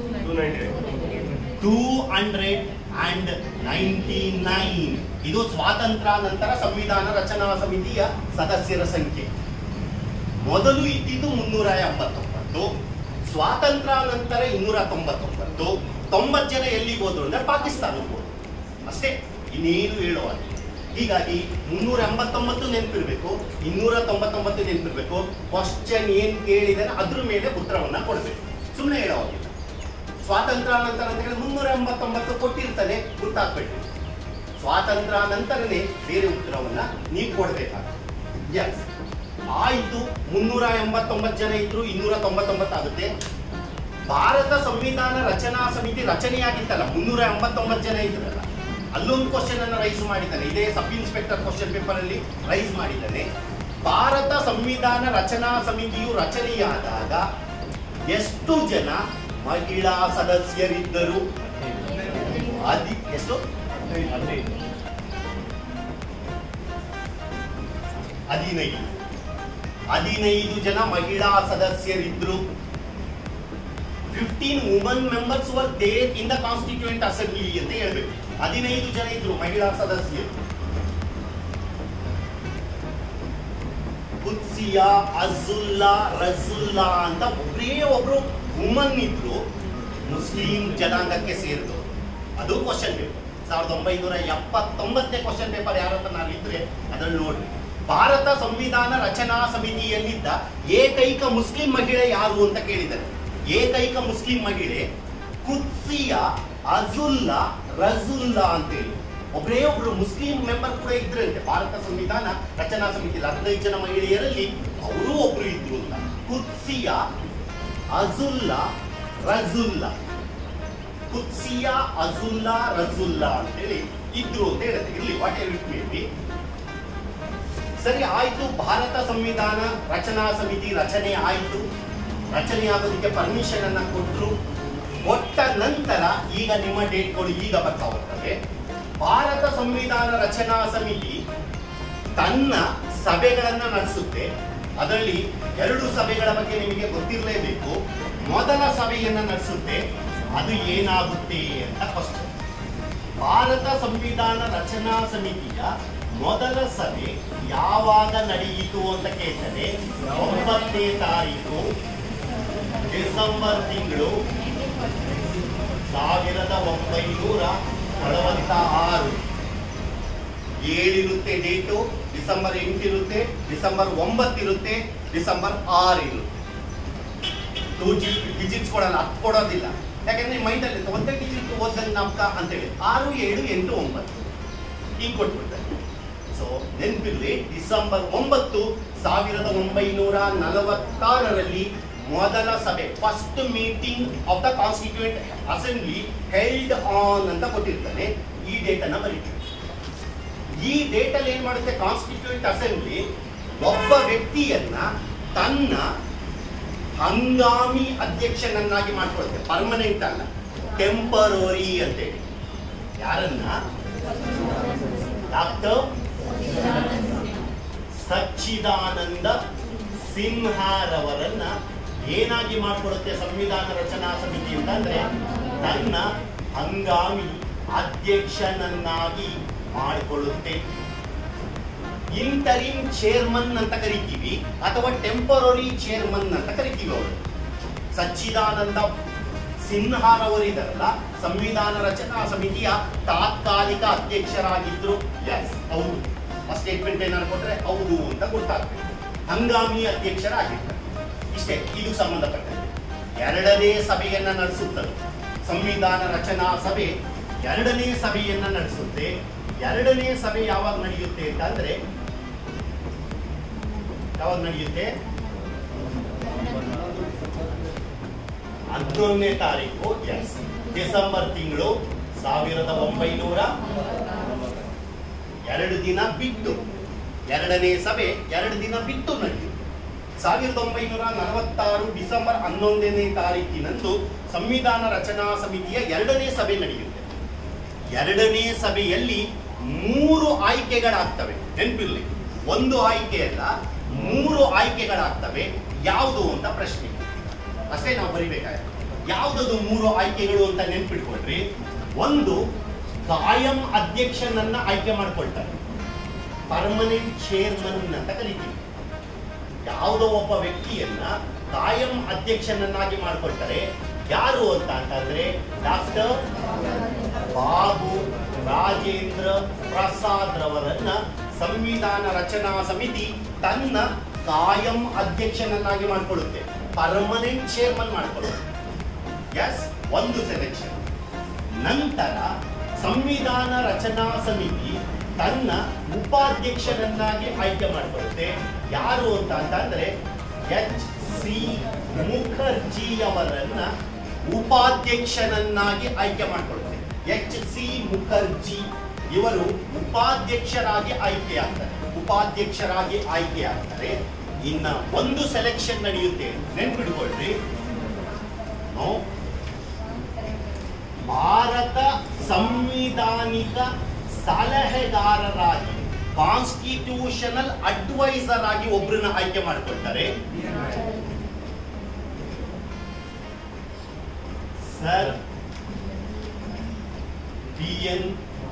two hundred and ninety nine ಇದು ಸ್ವಾತಂತ್ರ್ಯ ನಂತರ ಸಂವಿಧಾನ ರಚನಾ ಸಮಿತಿಯ ಸದಸ್ಯರ ಸಂಖ್ಯೆ ಮೊದಲು ಇದ್ದಿದ್ದು ಮುನ್ನೂರ ಎಂಬತ್ತೊಂಬತ್ತು ಸ್ವಾತಂತ್ರ್ಯ ನಂತರ ಇನ್ನೂರ ತೊಂಬತ್ತೊಂಬತ್ತು ತೊಂಬತ್ತು ಜನ ಎಲ್ಲಿಗೆ ಹೋದ್ರು ಅಂದ್ರೆ ಪಾಕಿಸ್ತಾನಕ್ಕೆ ಹೋದ್ರು ಅಷ್ಟೇ ಇನ್ನೇನು ಹೇಳುವಾಗ ಹೀಗಾಗಿ ಮುನ್ನೂರ ಎಂಬತ್ತೊಂಬತ್ತು ನೆನಪಿರ್ಬೇಕು ಇನ್ನೂರ ತೊಂಬತ್ತೊಂಬತ್ತು ನೆನಪಿರ್ಬೇಕು ಕ್ವಶನ್ ಏನ್ ಕೇಳಿದಾನೆ ಅದ್ರ ಮೇಲೆ ಉತ್ತರವನ್ನ ಕೊಡ್ಬೇಕು ಸುಮ್ಮನೆ ಹೇಳೋವಾಗಿಲ್ಲ ಸ್ವಾತಂತ್ರ್ಯ ನಂತರ ಅಂತ ಹೇಳಿದ್ರೆ ಮುನ್ನೂರ ಎಂಬತ್ತೊಂಬತ್ತು ಕೊಟ್ಟಿರ್ತಾನೆ ಗೊತ್ತಾಗ್ಬೇಕು ಸ್ವಾತಂತ್ರ್ಯ ನಂತರನೇ ಬೇರೆ ಉತ್ತರವನ್ನ ನೀವು ಕೊಡ್ಬೇಕಾಗುತ್ತೆ ಎಸ್ ಆಯ್ತು ಮುನ್ನೂರ ಎಂಬತ್ತೊಂಬತ್ತು ಜನ ಇದ್ರು ಇನ್ನೂರ ತೊಂಬತ್ತೊಂಬತ್ತು ಆಗುತ್ತೆ ಭಾರತ ಸಂವಿಧಾನ ರಚನಾ ಸಮಿತಿ ರಚನೆಯಾಗಿತ್ತಲ್ಲ ಮುನ್ನೂರ ಎಂಬತ್ತೊಂಬತ್ತು ಜನ ಇದ್ರಲ್ಲ ಅಲ್ಲೊಂದು ಕ್ವಶನ್ ಅನ್ನ ರೈಸ್ ಮಾಡಿದ್ದಾನೆ ಇದೇ ಸಬ್ ಇನ್ಸ್ಪೆಕ್ಟರ್ ಕ್ವಶನ್ ಪೇಪರ್ ಅಲ್ಲಿ ರೈಸ್ ಮಾಡಿದ್ದಾನೆ ಭಾರತ ಸಂವಿಧಾನ ರಚನಾ ಸಮಿತಿಯು ರಚನೆಯಾದಾಗ ಎಷ್ಟು ಜನ ಮಹಿಳಾ ಸದಸ್ಯರಿದ್ದರು ಅದಿ ಎಷ್ಟು ಹದಿನೈದು ಹದಿನೈದು ಜನ ಮಹಿಳಾ ಸದಸ್ಯರಿದ್ರು fifteen women members were there in the constituent assembly ಅಂತ ಹೇಳ್ಬೇಕು ಹದಿನೈದು ಜನ ಇದ್ರು ಮಹಿಳಾ ಸದಸ್ಯರು ಕುತ್ಸಿಯಾ ಅಜುಲ್ಲಾ ರಜುಲ್ಲಾ ಅಂತ ಒಬ್ಬರೇ ಒಬ್ರು ವುಮನ್ ಇದ್ರು ಮುಸ್ಲಿಂ ಜನಾಂಗಕ್ಕೆ ಸೇರಿದವರು ಅದು ಕ್ವಶನ್ ಪೇಪರ್ ಸಾವಿರದ ಒಂಬೈನೂರ ಎಪ್ಪತ್ತೊಂಬತ್ತನೇ ಕ್ವಶನ್ ಪೇಪರ್ ಯಾರತ್ತ ನಾನು ಇದ್ರೆ ಅದ್ರಲ್ಲಿ ನೋಡ್ರಿ ಭಾರತ ಸಂವಿಧಾನ ರಚನಾ ಸಮಿತಿಯಲ್ಲಿದ್ದ ಏಕೈಕ ಮುಸ್ಲಿಂ ಮಹಿಳೆ ಯಾರು ಅಂತ ಕೇಳಿದ್ದಾರೆ ಏಕೈಕ ಮುಸ್ಲಿಂ ಮಹಿಳೆ ಕುತ್ಸಿಯಾ ಅಜುಲ್ಲಾ ರಜುಲ್ಲಾ ಅಂತೇಳಿ ಒಬ್ಬರೇ ಒಬ್ರು ಮುಸ್ಲಿಂ ಮೆಂಬರ್ ಕೂಡ ಇದ್ರಂತೆ ಭಾರತ ಸಂವಿಧಾನ ರಚನಾ ಸಮಿತಿಯಲ್ಲಿ ಹದಿನೈದು ಜನ ಮಹಿಳೆಯರಲ್ಲಿ ಅವರು ಒಬ್ರು ಇದ್ರು ಅಂತ ಕುತ್ಸಿಯಾ ಅಜುಲ್ಲಾ ರಜುಲ್ಲಾ ಕುತ್ಸಿಯಾ ಅಜುಲ್ಲಾ ರಜುಲ್ಲಾ ಅಂತೇಳಿ ಇದ್ರು ಅಂತ ಹೇಳುತ್ತೆ ಇರ್ಲಿ what all it may be ಸರಿ ಆಯ್ತು ಭಾರತ ಸಂವಿಧಾನ ರಚನಾ ಸಮಿತಿ ರಚನೆ ಆಯ್ತು ರಚನೆ ಆಗೋದಕ್ಕೆ ಪರ್ಮಿಷನ್ ಅನ್ನ ಕೊಟ್ಟರು ಕೊಟ್ಟ ನಂತರ ಈಗ ನಿಮ್ಮ ಡೇಟ್ಗಳು ಈಗ ಬರ್ತಾ ಹೋಗ್ತವೆ ಭಾರತ ಸಂವಿಧಾನ ರಚನಾ ಸಮಿತಿ ತನ್ನ ಸಭೆಗಳನ್ನ ನಡೆಸುತ್ತೆ ಅದರಲ್ಲಿ ಎರಡು ಸಭೆಗಳ ಬಗ್ಗೆ ನಿಮಗೆ ಗೊತ್ತಿರಲೇಬೇಕು ಮೊದಲ ಸಭೆಯನ್ನ ನಡೆಸುತ್ತೆ ಅದು ಏನಾಗುತ್ತೆ ಅಂತ ಕ್ವಶನ್ ಭಾರತ ಸಂವಿಧಾನ ರಚನಾ ಸಮಿತಿಯ ಮೊದಲ ಸಭೆ ಯಾವಾಗ ನಡೆಯಿತು ಅಂತ ಕೇಳ್ತಾರೆ ಒಂಬತ್ತನೇ ತಾರೀಕು ಡಿಸೆಂಬರ್ ತಿಂಗಳು ಸಾವಿರದ ಒಂಬೈನೂರ ನಲವತ್ತ ಆರು ಏಳಿರುತ್ತೆ ಡೇಟು ಡಿಸೆಂಬರ್ ಎಂಟಿರುತ್ತೆ ಡಿಸೆಂಬರ್ ಒಂಬತ್ತಿರುತ್ತೆ ಡಿಸೆಂಬರ್ ಆರು ಇರುತ್ತೆ ಟೂ ಜಿ ಡಿಜಿಟ್ಸ್ ಕೊಡಲ್ಲ ಹತ್ತು ಕೊಡೋದಿಲ್ಲ ಯಾಕಂದ್ರೆ ಮೈಂಡ್ ಅಲ್ಲಿ ಒಂದೇ ಡಿಜಿಟ್ ಓದಂಗೆ ನಮ್ಕ ಅಂತೇಳಿ ಆರು ಏಳು ಎಂಟು ಒಂಬತ್ತು ಹಿಂಗೆ ಕೊಟ್ಬಿಡ್ತಾರೆ ಸೊ ನೆನಪಿರ್ಲಿ ಡಿಸೆಂಬರ್ ಒಂಬತ್ತು ಸಾವಿರದ ಒಂಬೈನೂರ ನಲವತ್ತಾರರಲ್ಲಿ ಮೊದಲ ಸಭೆ first meeting of the constituent assembly held on ಅಂತ ಕೊಟ್ಟಿರ್ತಾನೆ ಈ ಡೇಟ್ ಅನ್ನ ಬರೀತೀವಿ ಈ ಡೇಟ್ ಅಲ್ಲಿ ಏನ್ ಮಾಡುತ್ತೆ ಕಾನ್ಸ್ಟಿಟ್ಯೂಯೆಂಟ್ ಅಸೆಂಬ್ಲಿ ಒಬ್ಬ ವ್ಯಕ್ತಿಯನ್ನ ತನ್ನ ಹಂಗಾಮಿ ಅಧ್ಯಕ್ಷನನ್ನಾಗಿ ಮಾಡ್ಕೊಳುತ್ತೆ ಪರ್ಮನೆಂಟ್ ಅಲ್ಲ ಟೆಂಪರರಿ ಅಂತೇಳಿ ಯಾರನ್ನ ಡಾಕ್ಟರ್ ಸಚ್ಚಿದಾನಂದ ಸಿನ್ಹಾರವರನ್ನ ಏನಾಗಿ ಮಾಡ್ಕೊಡುತ್ತೆ ಸಂವಿಧಾನ ರಚನಾ ಸಮಿತಿ ಅಂತಂದ್ರೆ ತನ್ನ ಹಂಗಾಮಿ ಅಧ್ಯಕ್ಷನನ್ನಾಗಿ ಮಾಡಿಕೊಳ್ಳುತ್ತೆ ಇಂಟರಿಮ್ ಚೇರ್ಮನ್ ಅಂತ ಕರಿತೀವಿ ಅಥವಾ ಟೆಂಪರರಿ ಚೇರ್ಮನ್ ಅಂತ ಕರಿತೀವಿ ಅವರು ಸಚ್ಚಿದಾನಂದ ಸಿನ್ಹಾರವರಿದಾರಲ್ಲ ಸಂವಿಧಾನ ರಚನಾ ಸಮಿತಿಯ ತಾತ್ಕಾಲಿಕ ಅಧ್ಯಕ್ಷರಾಗಿದ್ರು ಎಸ್ ಹೌದು ಆ ಸ್ಟೇಟ್ಮೆಂಟ್ ಏನಾದ್ರು ಕೊಟ್ರೆ ಹೌದು ಅಂತ ಗೊತ್ತಾಗ್ಬೇಕು ಹಂಗಾಮಿ ಅಧ್ಯಕ್ಷರಾಗಿರ್ತಾರೆ ಇಷ್ಟೇ ಇದು ಸಂಬಂಧಪಟ್ಟಂತೆ ಎರಡನೇ ಸಭೆಯನ್ನ ನಡೆಸುತ್ತದೆ ಸಂವಿಧಾನ ರಚನಾ ಸಭೆ ಎರಡನೇ ಸಭೆಯನ್ನ ನಡೆಸುತ್ತೆ ಎರಡನೇ ಸಭೆ ಯಾವಾಗ ನಡೆಯುತ್ತೆ ಅಂತಂದ್ರೆ ಯಾವಾಗ ನಡೆಯುತ್ತೆ ಹನ್ನೊಂದನೇ ತಾರೀಕು ಎಸ್ ಡಿಸೆಂಬರ್ ತಿಂಗಳು ಸಾವಿರದ ಒಂಬೈನೂರ ಎರಡು ದಿನ ಬಿಟ್ಟು ಎರಡನೇ ಸಭೆ ಎರಡು ದಿನ ಬಿಟ್ಟು ನಡೆಯಿತು ಸಾವಿರದ ಒಂಬೈನೂರ ನಲವತ್ತಾರು ಡಿಸೆಂಬರ್ ಹನ್ನೊಂದನೇ ತಾರೀಕಿನಂದು ಸಂವಿಧಾನ ರಚನಾ ಸಮಿತಿಯ ಎರಡನೇ ಸಭೆ ನಡೆಯುತ್ತೆ ಎರಡನೇ ಸಭೆಯಲ್ಲಿ ಮೂರು ಆಯ್ಕೆಗಳಾಗ್ತವೆ ನೆನಪಿರ್ಲಿ ಒಂದು ಆಯ್ಕೆಯಲ್ಲ ಮೂರು ಆಯ್ಕೆಗಳಾಗ್ತವೆ ಯಾವುದು ಅಂತ ಪ್ರಶ್ನೆ ಅಷ್ಟೇ ನಾವು ಬರಿಬೇಕಾಗುತ್ತೆ ಯಾವುದದು ಮೂರು ಆಯ್ಕೆಗಳು ಅಂತ ನೆನ್ಪಿಟ್ಕೊಳ್ರಿ ಒಂದು ಕಾಯಂ ಅಧ್ಯಕ್ಷನನ್ನ ಆಯ್ಕೆ ಮಾಡ್ಕೊಳ್ತಾರೆ ಪರ್ಮನೆಂಟ್ ಚೇರ್ಮನ್ ಅಂತ ಕರಿತೀವಿ ಯಾವುದೋ ಒಬ್ಬ ವ್ಯಕ್ತಿಯನ್ನ ಕಾಯಂ ಅಧ್ಯಕ್ಷನನ್ನಾಗಿ ಮಾಡ್ಕೊಳ್ತಾರೆ ಯಾರು ಅಂತ ಅಂತಂದ್ರೆ ಡಾಕ್ಟರ್ ಬಾಬು ರಾಜೇಂದ್ರ ಪ್ರಸಾದ್ ರವರನ್ನ ಸಂವಿಧಾನ ರಚನಾ ಸಮಿತಿ ತನ್ನ ಕಾಯಂ ಅಧ್ಯಕ್ಷನನ್ನಾಗಿ ಮಾಡ್ಕೊಳ್ಳುತ್ತೆ ಪರ್ಮನೆಂಟ್ ಚೇರ್ಮನ್ ಮಾಡ್ಕೊಳ್ಳುತ್ತೆ ಎಸ್ ಒಂದು ಸೆಲೆಕ್ಷನ್ ನಂತರ ಸಂವಿಧಾನ ರಚನಾ ಸಮಿತಿ ತನ್ನ ಉಪಾಧ್ಯಕ್ಷರನ್ನಾಗಿ ಆಯ್ಕೆ ಮಾಡಿಕೊಳ್ಳುತ್ತೆ ಯಾರು ಅಂತ ಅಂತಂದ್ರೆ ಎಚ್ ಸಿ ಮುಖರ್ಜಿ ಅವರನ್ನ ಉಪಾಧ್ಯಕ್ಷರನ್ನಾಗಿ ಆಯ್ಕೆ ಮಾಡಿಕೊಳ್ಳುತ್ತೆ ಎಚ್ ಸಿ ಮುಖರ್ಜಿ ಇವರು ಉಪಾಧ್ಯಕ್ಷರಾಗಿ ಆಯ್ಕೆಯಾಗ್ತಾರೆ ಉಪಾಧ್ಯಕ್ಷರಾಗಿ ಆಯ್ಕೆಯಾಗ್ತಾರೆ ಇನ್ನ ಒಂದು ಸೆಲೆಕ್ಷನ್ ನಡೆಯುತ್ತೆ ನೆನ್ಪಿಟ್ಕೊಳ್ರಿ ನೋ ಭಾರತ ಸಂವಿಧಾನಿಕ ಸಲಹೆಗಾರರಾಗಿ ಕಾನ್ಸ್ಟಿಟ್ಯೂಷನಲ್ ಅಡ್ವೈಸರ್ ಆಗಿ ಒಬ್ಬರನ್ನ ಆಯ್ಕೆ ಮಾಡಿಕೊಳ್ತಾರೆ ಸರ್ ಬಿ ಎನ್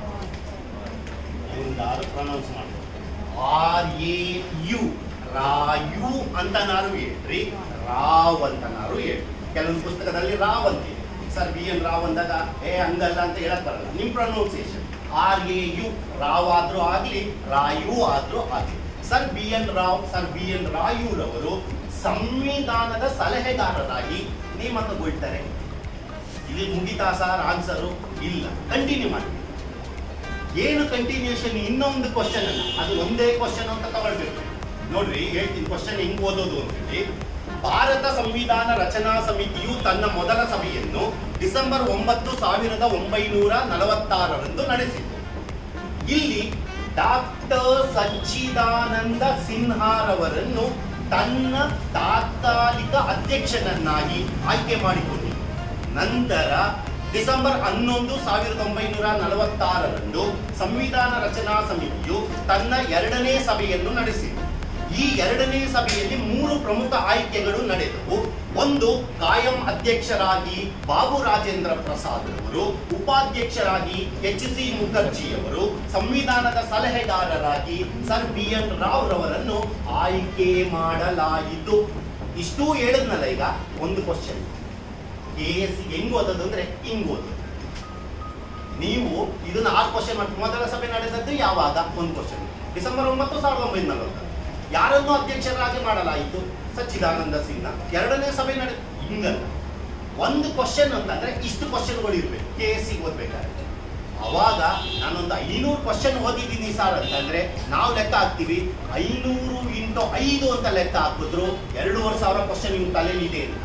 ಎಂದಾರು ಪ್ರೊನೌನ್ಸ್ ಮಾಡಿ ಆರ್ ಎ ಯು ರಾಯು ಅಂತ ನಾರು ಹೇಳ್ರಿ ರಾವ್ ಅಂತ ನಾರು ಹೇಳ್ರಿ ಕೆಲವೊಂದು ಪುಸ್ತಕದಲ್ಲಿ ರಾವ್ ಅಂತಿದೆ ಸರ್ ಬಿ ಎನ್ ರಾವ್ ಅಂದಾಗ ಏ ಹಂಗಲ್ಲ ಅಂತ ಹೇಳಕ್ ಬರಲ್ಲ ನಿಮ್ pronunciation R A U Rao ಆದ್ರೂ ಆಗ್ಲಿ ರಾಯು ಆದ್ರೂ ಆಗ್ಲಿ sir B N Rao sir B N ರಾಯುರವರು ಸಂವಿಧಾನದ ಸಲಹೆಗಾರರಾಗಿ ನೇಮಕಗೊಳ್ತಾರೆ ಇಲ್ಲಿ ಮುಗಿತಾ ಸರ್ ಆನ್ಸರು ಇಲ್ಲ ಕಂಟಿನ್ಯೂ ಮಾಡಿ ಏನು ಕಂಟಿನ್ಯೂಷನ್ ಇನ್ನೊಂದು ಕ್ವಶನ್ ಅಲ್ಲ ಅದು ಒಂದೇ ಕ್ವಶನ್ ಅಂತ ತಗೊಳ್ಬೇಕು ನೋಡ್ರಿ ಹೇಳ್ತೀನಿ ಕ್ವಶನ್ ಹೆಂಗ್ ಓದೋದು ಅಂತೇಳಿ ಭಾರತ ಸಂವಿಧಾನ ರಚನಾ ಸಮಿತಿಯು ತನ್ನ ಮೊದಲ ಸಭೆಯನ್ನು ಡಿಸೆಂಬರ್ ಒಂಬತ್ತು ಸಾವಿರದ ಒಂಬೈನೂರ ನಲವತ್ತಾರರಂದು ನಡೆಸಿತು ಇಲ್ಲಿ ಡಾಕ್ಟರ್ ಸಚ್ಚಿದಾನಂದ ಸಿನ್ಹಾರವರನ್ನು ತನ್ನ ತಾತ್ಕಾಲಿಕ ಅಧ್ಯಕ್ಷನನ್ನಾಗಿ ಆಯ್ಕೆ ಮಾಡಿಕೊಂಡಿತು ನಂತರ ಡಿಸೆಂಬರ್ ಹನ್ನೊಂದು ಸಾವಿರದ ಒಂಬೈನೂರ ನಲವತ್ತಾರರಂದು ಸಂವಿಧಾನ ರಚನಾ ಸಮಿತಿಯು ತನ್ನ ಎರಡನೇ ಸಭೆಯನ್ನು ನಡೆಸಿತು ಈ ಎರಡನೇ ಸಭೆಯಲ್ಲಿ ಮೂರು ಪ್ರಮುಖ ಆಯ್ಕೆಗಳು ನಡೆದವು ಒಂದು ಕಾಯಂ ಅಧ್ಯಕ್ಷರಾಗಿ ಬಾಬು ರಾಜೇಂದ್ರ ಪ್ರಸಾದ್ ಅವರು ಉಪಾಧ್ಯಕ್ಷರಾಗಿ ಎಚ್ ಸಿ ಮುಖರ್ಜಿಯವರು ಸಂವಿಧಾನದ ಸಲಹೆಗಾರರಾಗಿ ಸರ್ ಬಿ ಎನ್ ರಾವ್ ರವರನ್ನು ಆಯ್ಕೆ ಮಾಡಲಾಯಿತು ಇಷ್ಟೂ ಹೇಳಿದ್ನಲ್ಲ ಈಗ ಒಂದು ಕ್ವಶನ್ ಕೆ ಎಸ್ ಹೆಂಗ್ ಓದೋದು ಅಂದ್ರೆ ಹಿಂಗ್ ಓದೋದು ನೀವು ಇದನ್ನ ಆರು ಕ್ವಶನ್ ಮಾಡಿ ಮೊದಲ ಸಭೆ ನಡೆದದ್ದು ಯಾವಾಗ ಒಂದು ಕ್ವಶನ್ ಡಿಸೆಂಬರ್ ಒಂಬತ್ತು ಸಾವಿರದ ಒಂಬೈನೂರ ನಲವತ್ತು ಯಾರನ್ನು ಅಧ್ಯಕ್ಷರಾಗಿ ಮಾಡಲಾಯಿತು ಸಚ್ಚಿದಾನಂದ ಸಿಂಗ್ನ ಎರಡನೇ ಸಭೆ ನಡೆ ಹಿಂಗಲ್ಲ ಒಂದು ಕ್ವಶನ್ ಅಂತಂದ್ರೆ ಇಷ್ಟು ಕ್ವಶನ್ಗಳು ಇರ್ಬೇಕು ಕೆ ಎಸ್ ಸಿ ಓದ್ಬೇಕಾದ್ರೆ ಅವಾಗ ನಾನೊಂದು ಐನೂರು ಕ್ವಶನ್ ಓದಿದ್ದೀನಿ ಸರ್ ಅಂತಂದ್ರೆ ನಾವು ಲೆಕ್ಕ ಹಾಕ್ತೀವಿ ಐನೂರು ಇಂಟು ಐದು ಅಂತ ಲೆಕ್ಕ ಹಾಕಿದ್ರು ಎರಡೂವರೆ ಸಾವಿರ ಕ್ವಶನ್ ನಿಮ್ಮ ತಲೆಯಲ್ಲಿ ಇದೆ ಅಂತ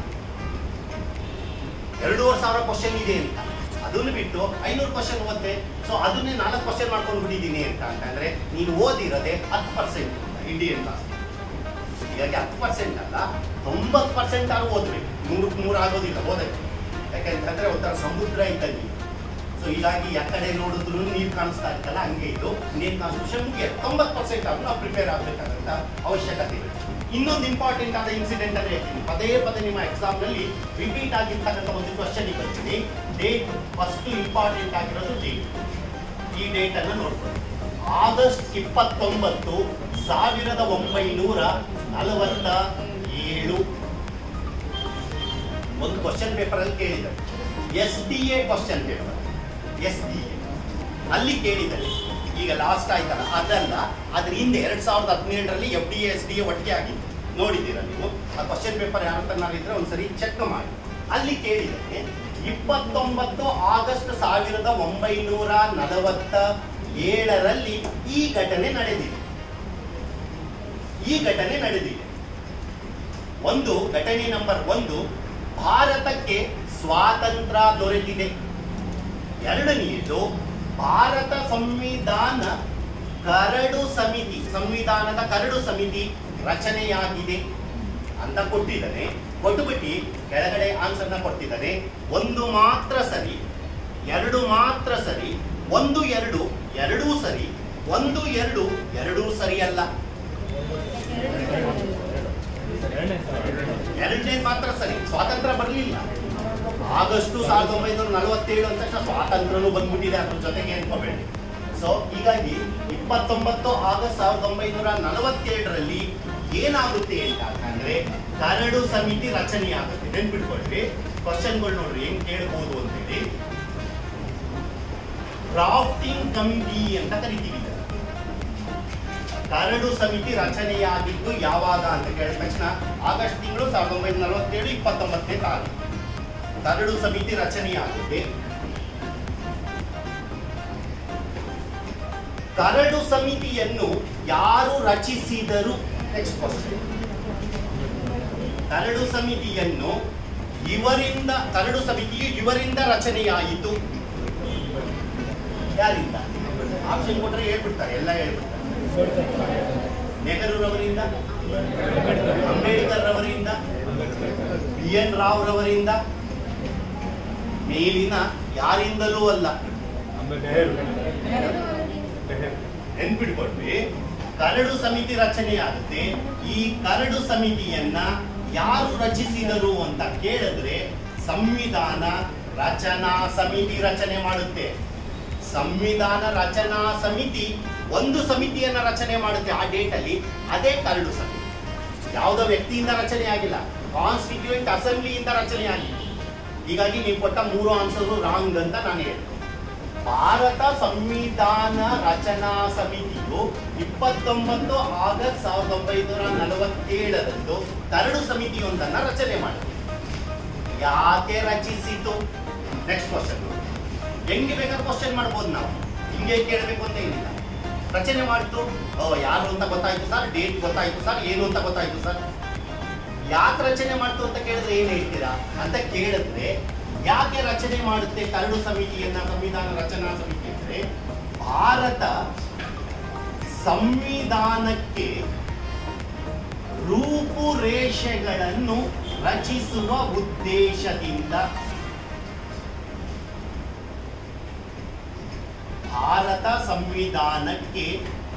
ಎರಡೂವರೆ ಸಾವಿರ ಕ್ವಶನ್ ಇದೆ ಅಂತ ಅದನ್ನು ಬಿಟ್ಟು ಐನೂರು ಕ್ವಶನ್ ಓದ್ತೆ ಸೊ ಅದನ್ನೇ ನಾಲ್ಕು ಕ್ವಶನ್ ಮಾಡ್ಕೊಂಡು ಬಿಟ್ಟಿದ್ದೀನಿ ಅಂತ ಅಂತಂದ್ರೆ ನೀನು ಓದಿರೋದೆ ಹತ್ತು ಪರ್ಸೆಂಟ್ ಇಂಡಿಯನ್ ಕ್ಲಾಸ್ ಹೀಗಾಗಿ ಹತ್ತು ಪರ್ಸೆಂಟ್ ಅಲ್ಲ ತೊಂಬತ್ತು ಪರ್ಸೆಂಟ್ ಆದ್ರೂ ಓದ್ಬೇಕು ನೂರಕ್ಕೆ ನೂರು ಆಗೋದಿಲ್ಲ ಓದಕ್ಕೆ ಯಾಕಂತಂದ್ರೆ ಒಂಥರ ಸಮುದ್ರ ಇದ್ದಂಗೆ ಸೊ ಹೀಗಾಗಿ ಯಾವ ಕಡೆ ನೋಡಿದ್ರು ನೀರು ಕಾಣಿಸ್ತಾ ಇರ್ತಲ್ಲ ಹಂಗೆ ಇದು ನೀರು ಕಾನ್ಸ್ಟಿಟ್ಯೂಷನ್ ಮುಗಿಯ ತೊಂಬತ್ತು ಪರ್ಸೆಂಟ್ ಆದ್ರೂ ನಾವು ಪ್ರಿಪೇರ್ ಆಗಬೇಕಾದಂತ ಅವಶ್ಯಕತೆ ಇದೆ ಇನ್ನೊಂದು ಇಂಪಾರ್ಟೆಂಟ್ ಆದ ಇನ್ಸಿಡೆಂಟ್ ಅಂದ್ರೆ ಹೇಳ್ತೀನಿ ಪದೇ ಪದೇ ನಿಮ್ಮ ಎಕ್ಸಾಮ್ ನಲ್ಲಿ ರಿಪೀಟ್ ಆಗಿರ್ತಕ್ಕಂಥ ಒಂದು ಕ್ವಶನ್ ಬರ್ತೀನಿ ಡೇಟ್ ಫಸ್ಟ್ ಇಂಪಾರ್ಟೆಂಟ್ ಆಗಿರೋದು ಡೇಟ್ ಈ ಡೇಟ್ ಅನ್ನ ನೋಡ್ಕೊಳ್ಳಿ ಆಗಸ್ಟ್ ಇಪ್ಪತ್ತೊಂಬತ್ತು ಸಾವಿರದ ಒಂಬೈನೂರ ನಲವತ್ತ ಏಳು ಒಂದು ಕ್ವಶನ್ ಪೇಪರ್ ಅಲ್ಲಿ ಕೇಳಿದ್ದಾರೆ S D A question paper S D A ಅಲ್ಲಿ ಕೇಳಿದ್ದಾರೆ ಈಗ ಲಾಸ್ಟ್ ಆಯ್ತಲ್ಲ ಅದಲ್ಲ ಅದ್ರ ಹಿಂದೆ ಎರಡ್ ಸಾವಿರದ ಹದಿನೇಳರಲ್ಲಿ F D S D A ಒಟ್ಟಿಗೆ ಆಗಿತ್ತು ನೋಡಿದ್ದೀರಾ ನೀವು ಆ ಕ್ವಶನ್ ಪೇಪರ್ ಯಾರ ಇದ್ರೆ ಒಂದ್ಸರಿ ಚೆಕ್ ಮಾಡಿ ಅಲ್ಲಿ ಕೇಳಿದರೆ ಇಪ್ಪತ್ತೊಂಬತ್ತು ಆಗಸ್ಟ್ ಸಾವಿರದ ಒಂಬೈನೂರ ನಲವತ್ತ ಏಳರಲ್ಲಿ ಈ ಘಟನೆ ನಡೆದಿದೆ ಈ ಘಟನೆ ನಡೆದಿದೆ ಒಂದು ಘಟನೆ ನಂಬರ್ ಒಂದು ಭಾರತಕ್ಕೆ ಸ್ವಾತಂತ್ರ್ಯ ದೊರೆತಿದೆ ಎರಡನೆಯದು ಭಾರತ ಸಂವಿಧಾನ ಕರಡು ಸಮಿತಿ ಸಂವಿಧಾನದ ಕರಡು ಸಮಿತಿ ರಚನೆಯಾಗಿದೆ ಅಂತ ಕೊಟ್ಟಿದ್ದಾನೆ ಕೊಟ್ಟುಬಿಟ್ಟು ಕೆಳಗಡೆ ಆನ್ಸರ್ನ ಕೊಟ್ಟಿದ್ದಾನೆ ಒಂದು ಮಾತ್ರ ಸರಿ ಎರಡು ಮಾತ್ರ ಸರಿ ಒಂದು ಎರಡು ಎರಡೂ ಸರಿ ಒಂದು ಎರಡು ಎರಡೂ ಸರಿ ಅಲ್ಲ ಎರಡನೇ ಮಾತ್ರ ಸರಿ ಸ್ವಾತಂತ್ರ್ಯ ಬರಲಿಲ್ಲ ಆಗಸ್ಟು ಸಾವಿರದ ಒಂಬೈನೂರ ನಲವತ್ತೇಳು ಅಂತ ತಕ್ಷಣ ಸ್ವಾತಂತ್ರ್ಯನೂ ಬಂದ್ಬಿಟ್ಟಿದೆ ಅದ್ರ ಜೊತೆಗೆ ಅನ್ಕೋಬೇಡಿ ಸೊ ಹೀಗಾಗಿ ಇಪ್ಪತ್ತೊಂಬತ್ತು ಆಗಸ್ಟ್ ಸಾವಿರದ ಒಂಬೈನೂರ ನಲವತ್ತೇಳರಲ್ಲಿ ಏನಾಗುತ್ತೆ ಅಂತ ಅಂದ್ರೆ ಕರಡು ಸಮಿತಿ ರಚನೆಯಾಗುತ್ತೆ ನೆನ್ಪಿಟ್ಕೊಳ್ರಿ ಕ್ವಶನ್ಗಳು ನೋಡ್ರಿ ಹೆಂಗ್ ಕೇಳ್ಬೋದು ಅಂತೇಳಿ ಡ್ರಾಫ್ಟಿಂಗ್ ಕಮಿಟಿ ಅಂತ ಕರಿತೀವಿ ಇದನ್ನ. ಕರಡು ಸಮಿತಿ ರಚನೆಯಾಗಿದ್ದು ಯಾವಾಗ ಅಂತ ಕೇಳಿದ ತಕ್ಷಣ ಆಗಸ್ಟ್ ತಿಂಗಳು ಸಾವಿರದ ಒಂಬೈನೂರ ನಲವತ್ತೇಳು ಇಪ್ಪತ್ತೊಂಬತ್ತನೇ ತಾರೀಕು ಕರಡು ಸಮಿತಿ ರಚನೆಯಾಗುತ್ತೆ ಕರಡು ಸಮಿತಿಯನ್ನು ಯಾರು ರಚಿಸಿದರು ನೆಕ್ಸ್ಟ್ ಕ್ವಶನ್ ಕರಡು ಸಮಿತಿಯನ್ನು ಇವರಿಂದ ಕರಡು ಸಮಿತಿಯು ಇವರಿಂದ ರಚನೆಯಾಯಿತು ಯಾರಿಂದ ಆಪ್ಷನ್ ಕೊಟ್ಟರೆ ಹೇಳ್ಬಿಡ್ತಾರೆ ಎಲ್ಲ ಹೇಳ್ಬಿಡ್ತಾರೆ ನೆಹರೂರವರಿಂದ ಅಂಬೇಡ್ಕರ್ ರವರಿಂದ ಬಿ ಎನ್ ರಾವ್ ರವರಿಂದ ಮೇಲಿನ ಯಾರಿಂದಲೂ ಅಲ್ಲ ನೆನ್ಪಿಟ್ಕೊಳ್ವಿ ಕರಡು ಸಮಿತಿ ರಚನೆಯಾಗುತ್ತೆ ಈ ಕರಡು ಸಮಿತಿಯನ್ನ ಯಾರು ರಚಿಸಿದರು ಅಂತ ಕೇಳಿದ್ರೆ ಸಂವಿಧಾನ ರಚನಾ ಸಮಿತಿ ರಚನೆ ಮಾಡುತ್ತೆ ಸಂವಿಧಾನ ರಚನಾ ಸಮಿತಿ ಒಂದು ಸಮಿತಿಯನ್ನ ರಚನೆ ಮಾಡುತ್ತೆ ಆ ಡೇಟ್ ಅಲ್ಲಿ ಅದೇ ಕರಡು ಸಮಿತಿ ಯಾವುದೋ ವ್ಯಕ್ತಿಯಿಂದ ರಚನೆ ಆಗಿಲ್ಲ ಕಾನ್ಸ್ಟಿಟ್ಯೂಯೆಂಟ್ ಅಸೆಂಬ್ಲಿಯಿಂದ ರಚನೆ ಆಗಿದೆ ಹೀಗಾಗಿ ನೀವು ಕೊಟ್ಟ ಮೂರು ಆನ್ಸರ್ ರಾಂಗ್ ಅಂತ ನಾನು ಹೇಳ್ತೀನಿ ಭಾರತ ಸಂವಿಧಾನ ರಚನಾ ಸಮಿತಿಯು ಇಪ್ಪತ್ತೊಂಬತ್ತು ಆಗಸ್ಟ್ ಸಾವಿರದ ಒಂಬೈನೂರ ನಲವತ್ತೇಳರಂದು ಕರಡು ಸಮಿತಿಯೊಂದನ್ನ ರಚನೆ ಮಾಡಿದೆ ಯಾಕೆ ರಚಿಸಿತು ನೆಕ್ಸ್ಟ್ ಕ್ವಶನ್ ಹೆಂಗೆ ಬೇಕಾದ್ರೆ ಕ್ವಶನ್ ಮಾಡ್ಬೋದು ನಾವು ಹಿಂಗೆ ಕೇಳಬೇಕು ಅಂತ ಏನಿಲ್ಲ ರಚನೆ ಮಾಡಿತು ಓ ಯಾರು ಅಂತ ಗೊತ್ತಾಯ್ತು ಸರ್ ಡೇಟ್ ಗೊತ್ತಾಯ್ತು ಸರ್ ಏನು ಅಂತ ಗೊತ್ತಾಯ್ತು ಸರ್ ಯಾಕೆ ರಚನೆ ಮಾಡ್ತು ಅಂತ ಕೇಳಿದ್ರೆ ಏನ್ ಹೇಳ್ತೀರಾ ಅಂತ ಕೇಳಿದ್ರೆ ಯಾಕೆ ರಚನೆ ಮಾಡುತ್ತೆ ಕರಡು ಸಮಿತಿಯನ್ನ ಸಂವಿಧಾನ ರಚನಾ ಸಮಿತಿ ಅಂದ್ರೆ ಭಾರತ ಸಂವಿಧಾನಕ್ಕೆ ರೂಪುರೇಷೆಗಳನ್ನು ರಚಿಸುವ ಉದ್ದೇಶದಿಂದ ಭಾರತ ಸಂವಿಧಾನಕ್ಕೆ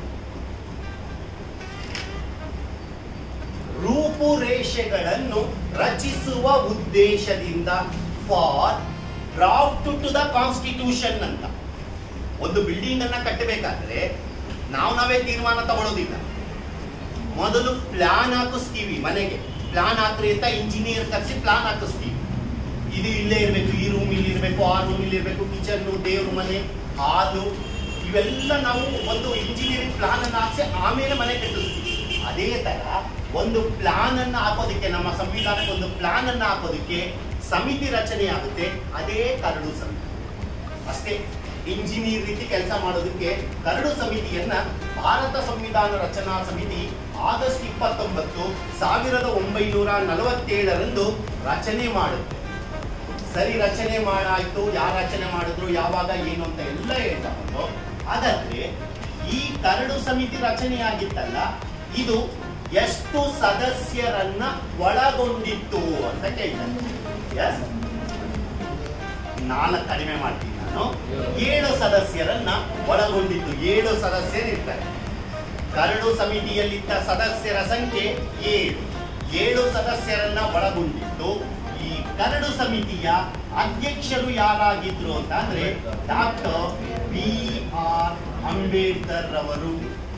ರೂಪುರೇಷೆಗಳನ್ನು ರಚಿಸುವ ಉದ್ದೇಶದಿಂದ for draft to the constitution ಅಂತ ಒಂದು ಬಿಲ್ಡಿಂಗ್ ಅನ್ನ ಕಟ್ಟಬೇಕಾದ್ರೆ ನಾವು ನಾವೇ ತೀರ್ಮಾನ ತಗೊಳ್ಳೋದಿಲ್ಲ ಮೊದಲು ಪ್ಲಾನ್ ಹಾಕಿಸ್ತೀವಿ ಮನೆಗೆ ಪ್ಲಾನ್ ಹಾಕ್ರಿ ಅಂತ ಇಂಜಿನಿಯರ್ ಕರೆಸಿ ಪ್ಲಾನ್ ಹಾಕಿಸ್ತೀವಿ ಇದು ಇಲ್ಲೇ ಇರಬೇಕು ಈ ರೂಮ್ ಇಲ್ಲಿ ಇರಬೇಕು ಆ ರೂಮ್ ಇಲ್ಲಿ ಇರಬೇಕು ಕಿಚನ್ ದೇವ್ರ ಮನೆ ಹಾಲು ಇವೆಲ್ಲ ನಾವು ಒಂದು ಇಂಜಿನಿಯರಿಂಗ್ ಪ್ಲಾನ್ ಅನ್ನು ಹಾಕ್ಸಿ ಆಮೇಲೆ ಮನೆ ಕಟ್ಟಿಸ್ತೀವಿ ಅದೇ ತರ ಒಂದು ಪ್ಲಾನ್ ಅನ್ನ ಹಾಕೋದಕ್ಕೆ ನಮ್ಮ ಸಂವಿಧಾನಕ್ಕೆ ಒಂದು ಪ್ಲಾನ್ ಅನ್ನ ಹಾಕೋದಕ್ಕೆ ಸಮಿತಿ ರಚನೆ ಆಗುತ್ತೆ ಅದೇ ಕರಡು ಸಮಿತಿ ಅಷ್ಟೇ ಇಂಜಿನಿಯರ್ ರೀತಿ ಕೆಲಸ ಮಾಡೋದಕ್ಕೆ ಕರಡು ಸಮಿತಿಯನ್ನ ಭಾರತ ಸಂವಿಧಾನ ರಚನಾ ಸಮಿತಿ ಆಗಸ್ಟ್ ಇಪ್ಪತ್ತೊಂಬತ್ತು ಸಾವಿರದ ಒಂಬೈನೂರ ನಲವತ್ತೇಳರಂದು ರಚನೆ ಮಾಡುತ್ತೆ ಸರಿ ರಚನೆ ಮಾಡಾಯ್ತು ಯಾರು ರಚನೆ ಮಾಡಿದ್ರು ಯಾವಾಗ ಏನು ಅಂತ ಎಲ್ಲ ಹೇಳ್ತಾ ಬಂದು ಹಾಗಾದ್ರೆ ಈ ಕರಡು ಸಮಿತಿ ರಚನೆಯಾಗಿತ್ತಲ್ಲ ಇದು ಎಷ್ಟು ಸದಸ್ಯರನ್ನ ಒಳಗೊಂಡಿತ್ತು ಅಂತ ಕೇಳ್ತಾರೆ ಎಸ್ ನಾಲ್ಕು ಕಡಿಮೆ ಮಾಡ್ತೀನಿ ನಾನು ಏಳು ಸದಸ್ಯರನ್ನ ಒಳಗೊಂಡಿತ್ತು ಏಳು ಸದಸ್ಯರು ಇರ್ತಾರೆ ಕರಡು ಸಮಿತಿಯಲ್ಲಿದ್ದ ಸದಸ್ಯರ ಸಂಖ್ಯೆ ಏಳು ಏಳು ಸದಸ್ಯರನ್ನ ಒಳಗೊಂಡಿತ್ತು ಈ ಕರಡು ಸಮಿತಿಯ ಅಧ್ಯಕ್ಷರು ಯಾರಾಗಿದ್ರು ಅಂತ ಅಂದ್ರೆ ಡಾಕ್ಟರ್ ಬಿ ಆರ್ ಅಂಬೇಡ್ಕರ್ ರವರು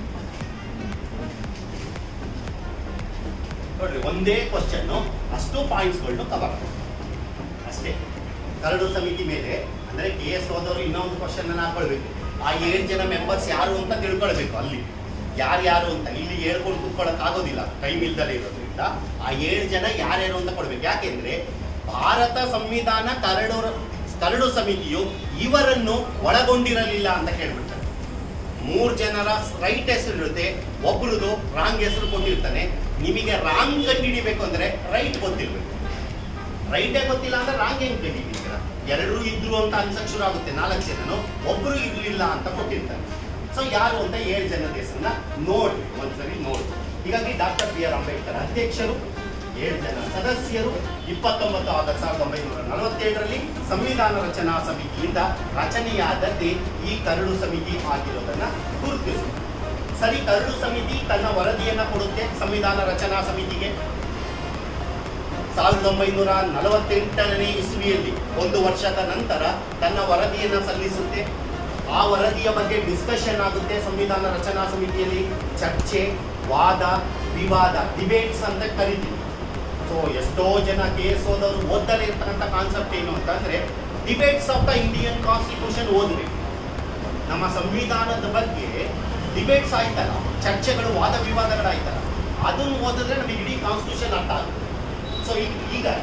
ನೋಡ್ರಿ ಒಂದೇ ಕ್ವಶನ್ ಅಷ್ಟು ಪಾಯಿಂಟ್ಸ್ಗಳನ್ನು ಕವರ್ ಅಷ್ಟೇ ಕರಡು ಸಮಿತಿ ಮೇಲೆ ಅಂದ್ರೆ ಕೆ ಎಸ್ ಹೋದವರು ಇನ್ನೊಂದು ಕ್ವಶನ್ ಅನ್ನ ಹಾಕೊಳ್ಬೇಕು ಆ ಏಳು ಜನ ಮೆಂಬರ್ಸ್ ಯಾರು ಅಂತ ತಿಳ್ಕೊಳ್ಬೇಕು ಅಲ್ಲಿ ಯಾರ್ಯಾರು ಅಂತ ಇಲ್ಲಿ ಹೇಳ್ಕೊಂಡು ಕೂತ್ಕೊಳ್ಳಕ್ ಆಗೋದಿಲ್ಲ ಟೈಮ್ ಇಲ್ದಲೇ ಇರೋದ್ರಿಂದ ಆ ಏಳು ಜನ ಯಾರ್ಯಾರು ಅಂತ ಕೊಡ್ಬೇಕು ಯಾಕೆಂದ್ರೆ ಭಾರತ ಸಂವಿಧಾನ ಕರಡು ಕರಡು ಸಮಿತಿಯು ಇವರನ್ನು ಒಳಗೊಂಡಿರಲಿಲ್ಲ ಅಂತ ಕೇಳ್ಬಿಡ್ತಾರೆ ಮೂರ್ ಜನರ ರೈಟ್ ಹೆಸರು ಇರುತ್ತೆ ಒಬ್ರದು ರಾಂಗ್ ಹೆಸರು ಕೊಟ್ಟಿರ್ತಾನೆ ನಿಮಗೆ ರಾಂಗ್ ಕಂಡುಹಿಡಿಬೇಕು ಅಂದ್ರೆ ರೈಟ್ ಗೊತ್ತಿರ್ಬೇಕು ರೈಟೇ ಗೊತ್ತಿಲ್ಲ ಅಂದ್ರೆ ರಾಂಗ್ ಹೆಂಗ್ ಕಂಡುಹಿಡಿತೀರ ಎರಡೂ ಇದ್ರು ಅಂತ ಅನ್ಸಕ್ ಶುರು ಆಗುತ್ತೆ ನಾಲ್ಕು ಜನನು ಒಬ್ರು ಇರ್ಲಿಲ್ಲ ಅಂತ ಕೊಟ್ಟಿರ್ತಾರೆ ಸೊ ಯಾರು ಅಂತ ಏಳು ಜನದ ಹೆಸರನ್ನ ನೋಡ್ರಿ ಒಂದ್ಸರಿ ನೋಡ್ರಿ ಹೀಗಾಗಿ ಡಾಕ್ಟರ್ ಬಿ ಆರ್ ಅಂಬೇಡ್ಕರ್ ಅಧ್ಯಕ್ಷರು ಏಳು ಜನ ಸದಸ್ಯರು ಇಪ್ಪತ್ತೊಂಬತ್ತು ಆಗಸ್ಟ್ ಸಾವಿರದ ಒಂಬೈನೂರ ನಲವತ್ತೇಳರಲ್ಲಿ ಸಂವಿಧಾನ ರಚನಾ ಸಮಿತಿಯಿಂದ ರಚನೆಯಾದದ್ದೇ ಈ ಕರಡು ಸಮಿತಿ ಆಗಿರೋದನ್ನ ಗುರುತಿಸುತ್ತೆ ಸರಿ ಕರಡು ಸಮಿತಿ ತನ್ನ ವರದಿಯನ್ನ ಕೊಡುತ್ತೆ ಸಂವಿಧಾನ ರಚನಾ ಸಮಿತಿಗೆ ಸಾವಿರದ ಒಂಬೈನೂರ ನಲವತ್ತೆಂಟನೇ ಇಸ್ವಿಯಲ್ಲಿ ಒಂದು ವರ್ಷದ ನಂತರ ತನ್ನ ವರದಿಯನ್ನ ಸಲ್ಲಿಸುತ್ತೆ ಆ ವರದಿಯ ಬಗ್ಗೆ ಡಿಸ್ಕಷನ್ ಆಗುತ್ತೆ ಸಂವಿಧಾನ ರಚನಾ ಸಮಿತಿಯಲ್ಲಿ ಚರ್ಚೆ ವಾದ ವಿವಾದ ಡಿಬೇಟ್ಸ್ ಅಂತ ಕರಿತೀವಿ ಸೊ ಎಷ್ಟೋ ಜನ ಕೆ ಎಸ್ ಓದವರು ಓದಲೇ ಇರ್ತಕ್ಕಂಥ ಕಾನ್ಸೆಪ್ಟ್ ಏನು ಅಂತಂದ್ರೆ debates of the Indian constitution ಓದಬೇಕು ನಮ್ಮ ಸಂವಿಧಾನದ ಬಗ್ಗೆ ಡಿಬೇಟ್ಸ್ ಆಯ್ತಲ್ಲ ಚರ್ಚೆಗಳು ವಾದ ವಿವಾದಗಳಾಯ್ತಲ್ಲ ಅದನ್ನು ಓದಿದ್ರೆ ನಮಗೆ ಇಡೀ ಕಾನ್ಸ್ಟಿಟ್ಯೂಷನ್ ಅರ್ಥ ಆಗುತ್ತೆ ಸೊ ಹೀಗಾಗಿ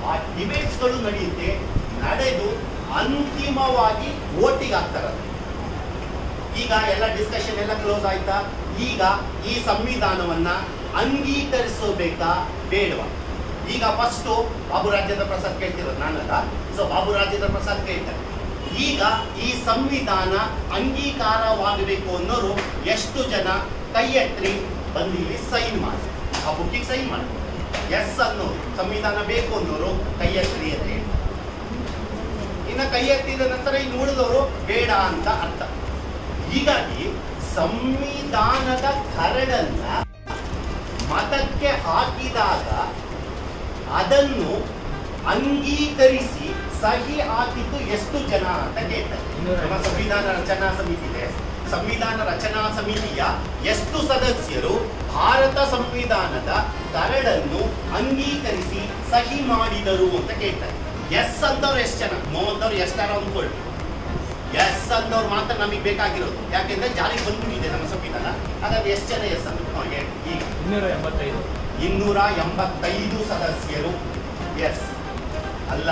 ಆ ಡಿಬೇಟ್ಸ್ಗಳು ನಡೆಯುತ್ತೆ ನಡೆದು ಅಂತಿಮವಾಗಿ ವೋಟಿಗೆ ಆಗ್ತಾರೆ ಈಗ ಎಲ್ಲ ಡಿಸ್ಕಷನ್ ಎಲ್ಲ ಕ್ಲೋಸ್ ಆಯ್ತಾ ಈಗ ಈ ಸಂವಿಧಾನವನ್ನ ಅಂಗೀಕರಿಸಬೇಕಾ ಬೇಡವಾ ಈಗ ಫಸ್ಟ್ ಬಾಬು ರಾಜೇಂದ್ರ ಪ್ರಸಾದ್ ಕೇಳ್ತಿರೋದು ನಾನಲ್ಲ ಸೊ ಬಾಬು ರಾಜೇಂದ್ರ ಪ್ರಸಾದ್ ಕೇಳ್ತಾರೆ ಈಗ ಈ ಸಂವಿಧಾನ ಅಂಗೀಕಾರವಾಗಬೇಕು ಅನ್ನೋರು ಎಷ್ಟು ಜನ ಕೈ ಎತ್ತಿ ಬಂದು ಇಲ್ಲಿ ಸೈನ್ ಮಾಡಿ ಆ ಬುಕ್ಕಿಗೆ ಸೈನ್ ಮಾಡಿ ಎಸ್ ಅನ್ನೋರು ಸಂವಿಧಾನ ಬೇಕು ಅನ್ನೋರು ಕೈ ಎತ್ತಿ ಅಂತ ಹೇಳಿ ಇನ್ನ ಕೈ ಎತ್ತಿದ ನಂತರ ಇನ್ನು ಉಳಿದವರು ಬೇಡ ಅಂತ ಅರ್ಥ ಹೀಗಾಗಿ ಸಂವಿಧಾನದ ಕರಡನ್ನ ಮತಕ್ಕೆ ಹಾಕಿದಾಗ ಅದನ್ನು ಅಂಗೀಕರಿಸಿ ಸಹಿ ಹಾಕಿದ್ದು ಎಷ್ಟು ಜನ ಅಂತ ಕೇಳ್ತಾರೆ ನಮ್ಮ ಸಂವಿಧಾನ ರಚನಾ ಸಮಿತಿ ಇದೆ ಸಂವಿಧಾನ ರಚನಾ ಸಮಿತಿಯ ಎಷ್ಟು ಸದಸ್ಯರು ಭಾರತ ಸಂವಿಧಾನದ ಕರಡನ್ನು ಅಂಗೀಕರಿಸಿ ಸಹಿ ಮಾಡಿದರು ಅಂತ ಕೇಳ್ತಾರೆ ಎಸ್ ಅಂತವ್ರು ಎಷ್ಟು ಜನ ನೋ ಅಂತವ್ರು ಎಷ್ಟಾರ ಅಂದ್ಕೊಳ್ಳಿ ಎಸ್ ಅಂತವ್ರು ಮಾತ್ರ ನಮಗೆ ಬೇಕಾಗಿರೋದು ಯಾಕೆಂದ್ರೆ ಜಾರಿಗೆ ಬಂದ್ಬಿಟ್ಟಿದೆ ನಮ್ಮ ಸಂವಿಧಾನ ಹಾಗಾಗಿ ಎಷ್ಟು ಜನ ಎಸ್ ಅಂತ ಹಾ, ಹೇಳಿ. ಈಗ ಇನ್ನೂರ ಎಂಬತ್ತೈದು ಇನ್ನೂರ ಎಂಬತ್ತೈದು ಸದಸ್ಯರು ಎಸ್ ಅಲ್ಲ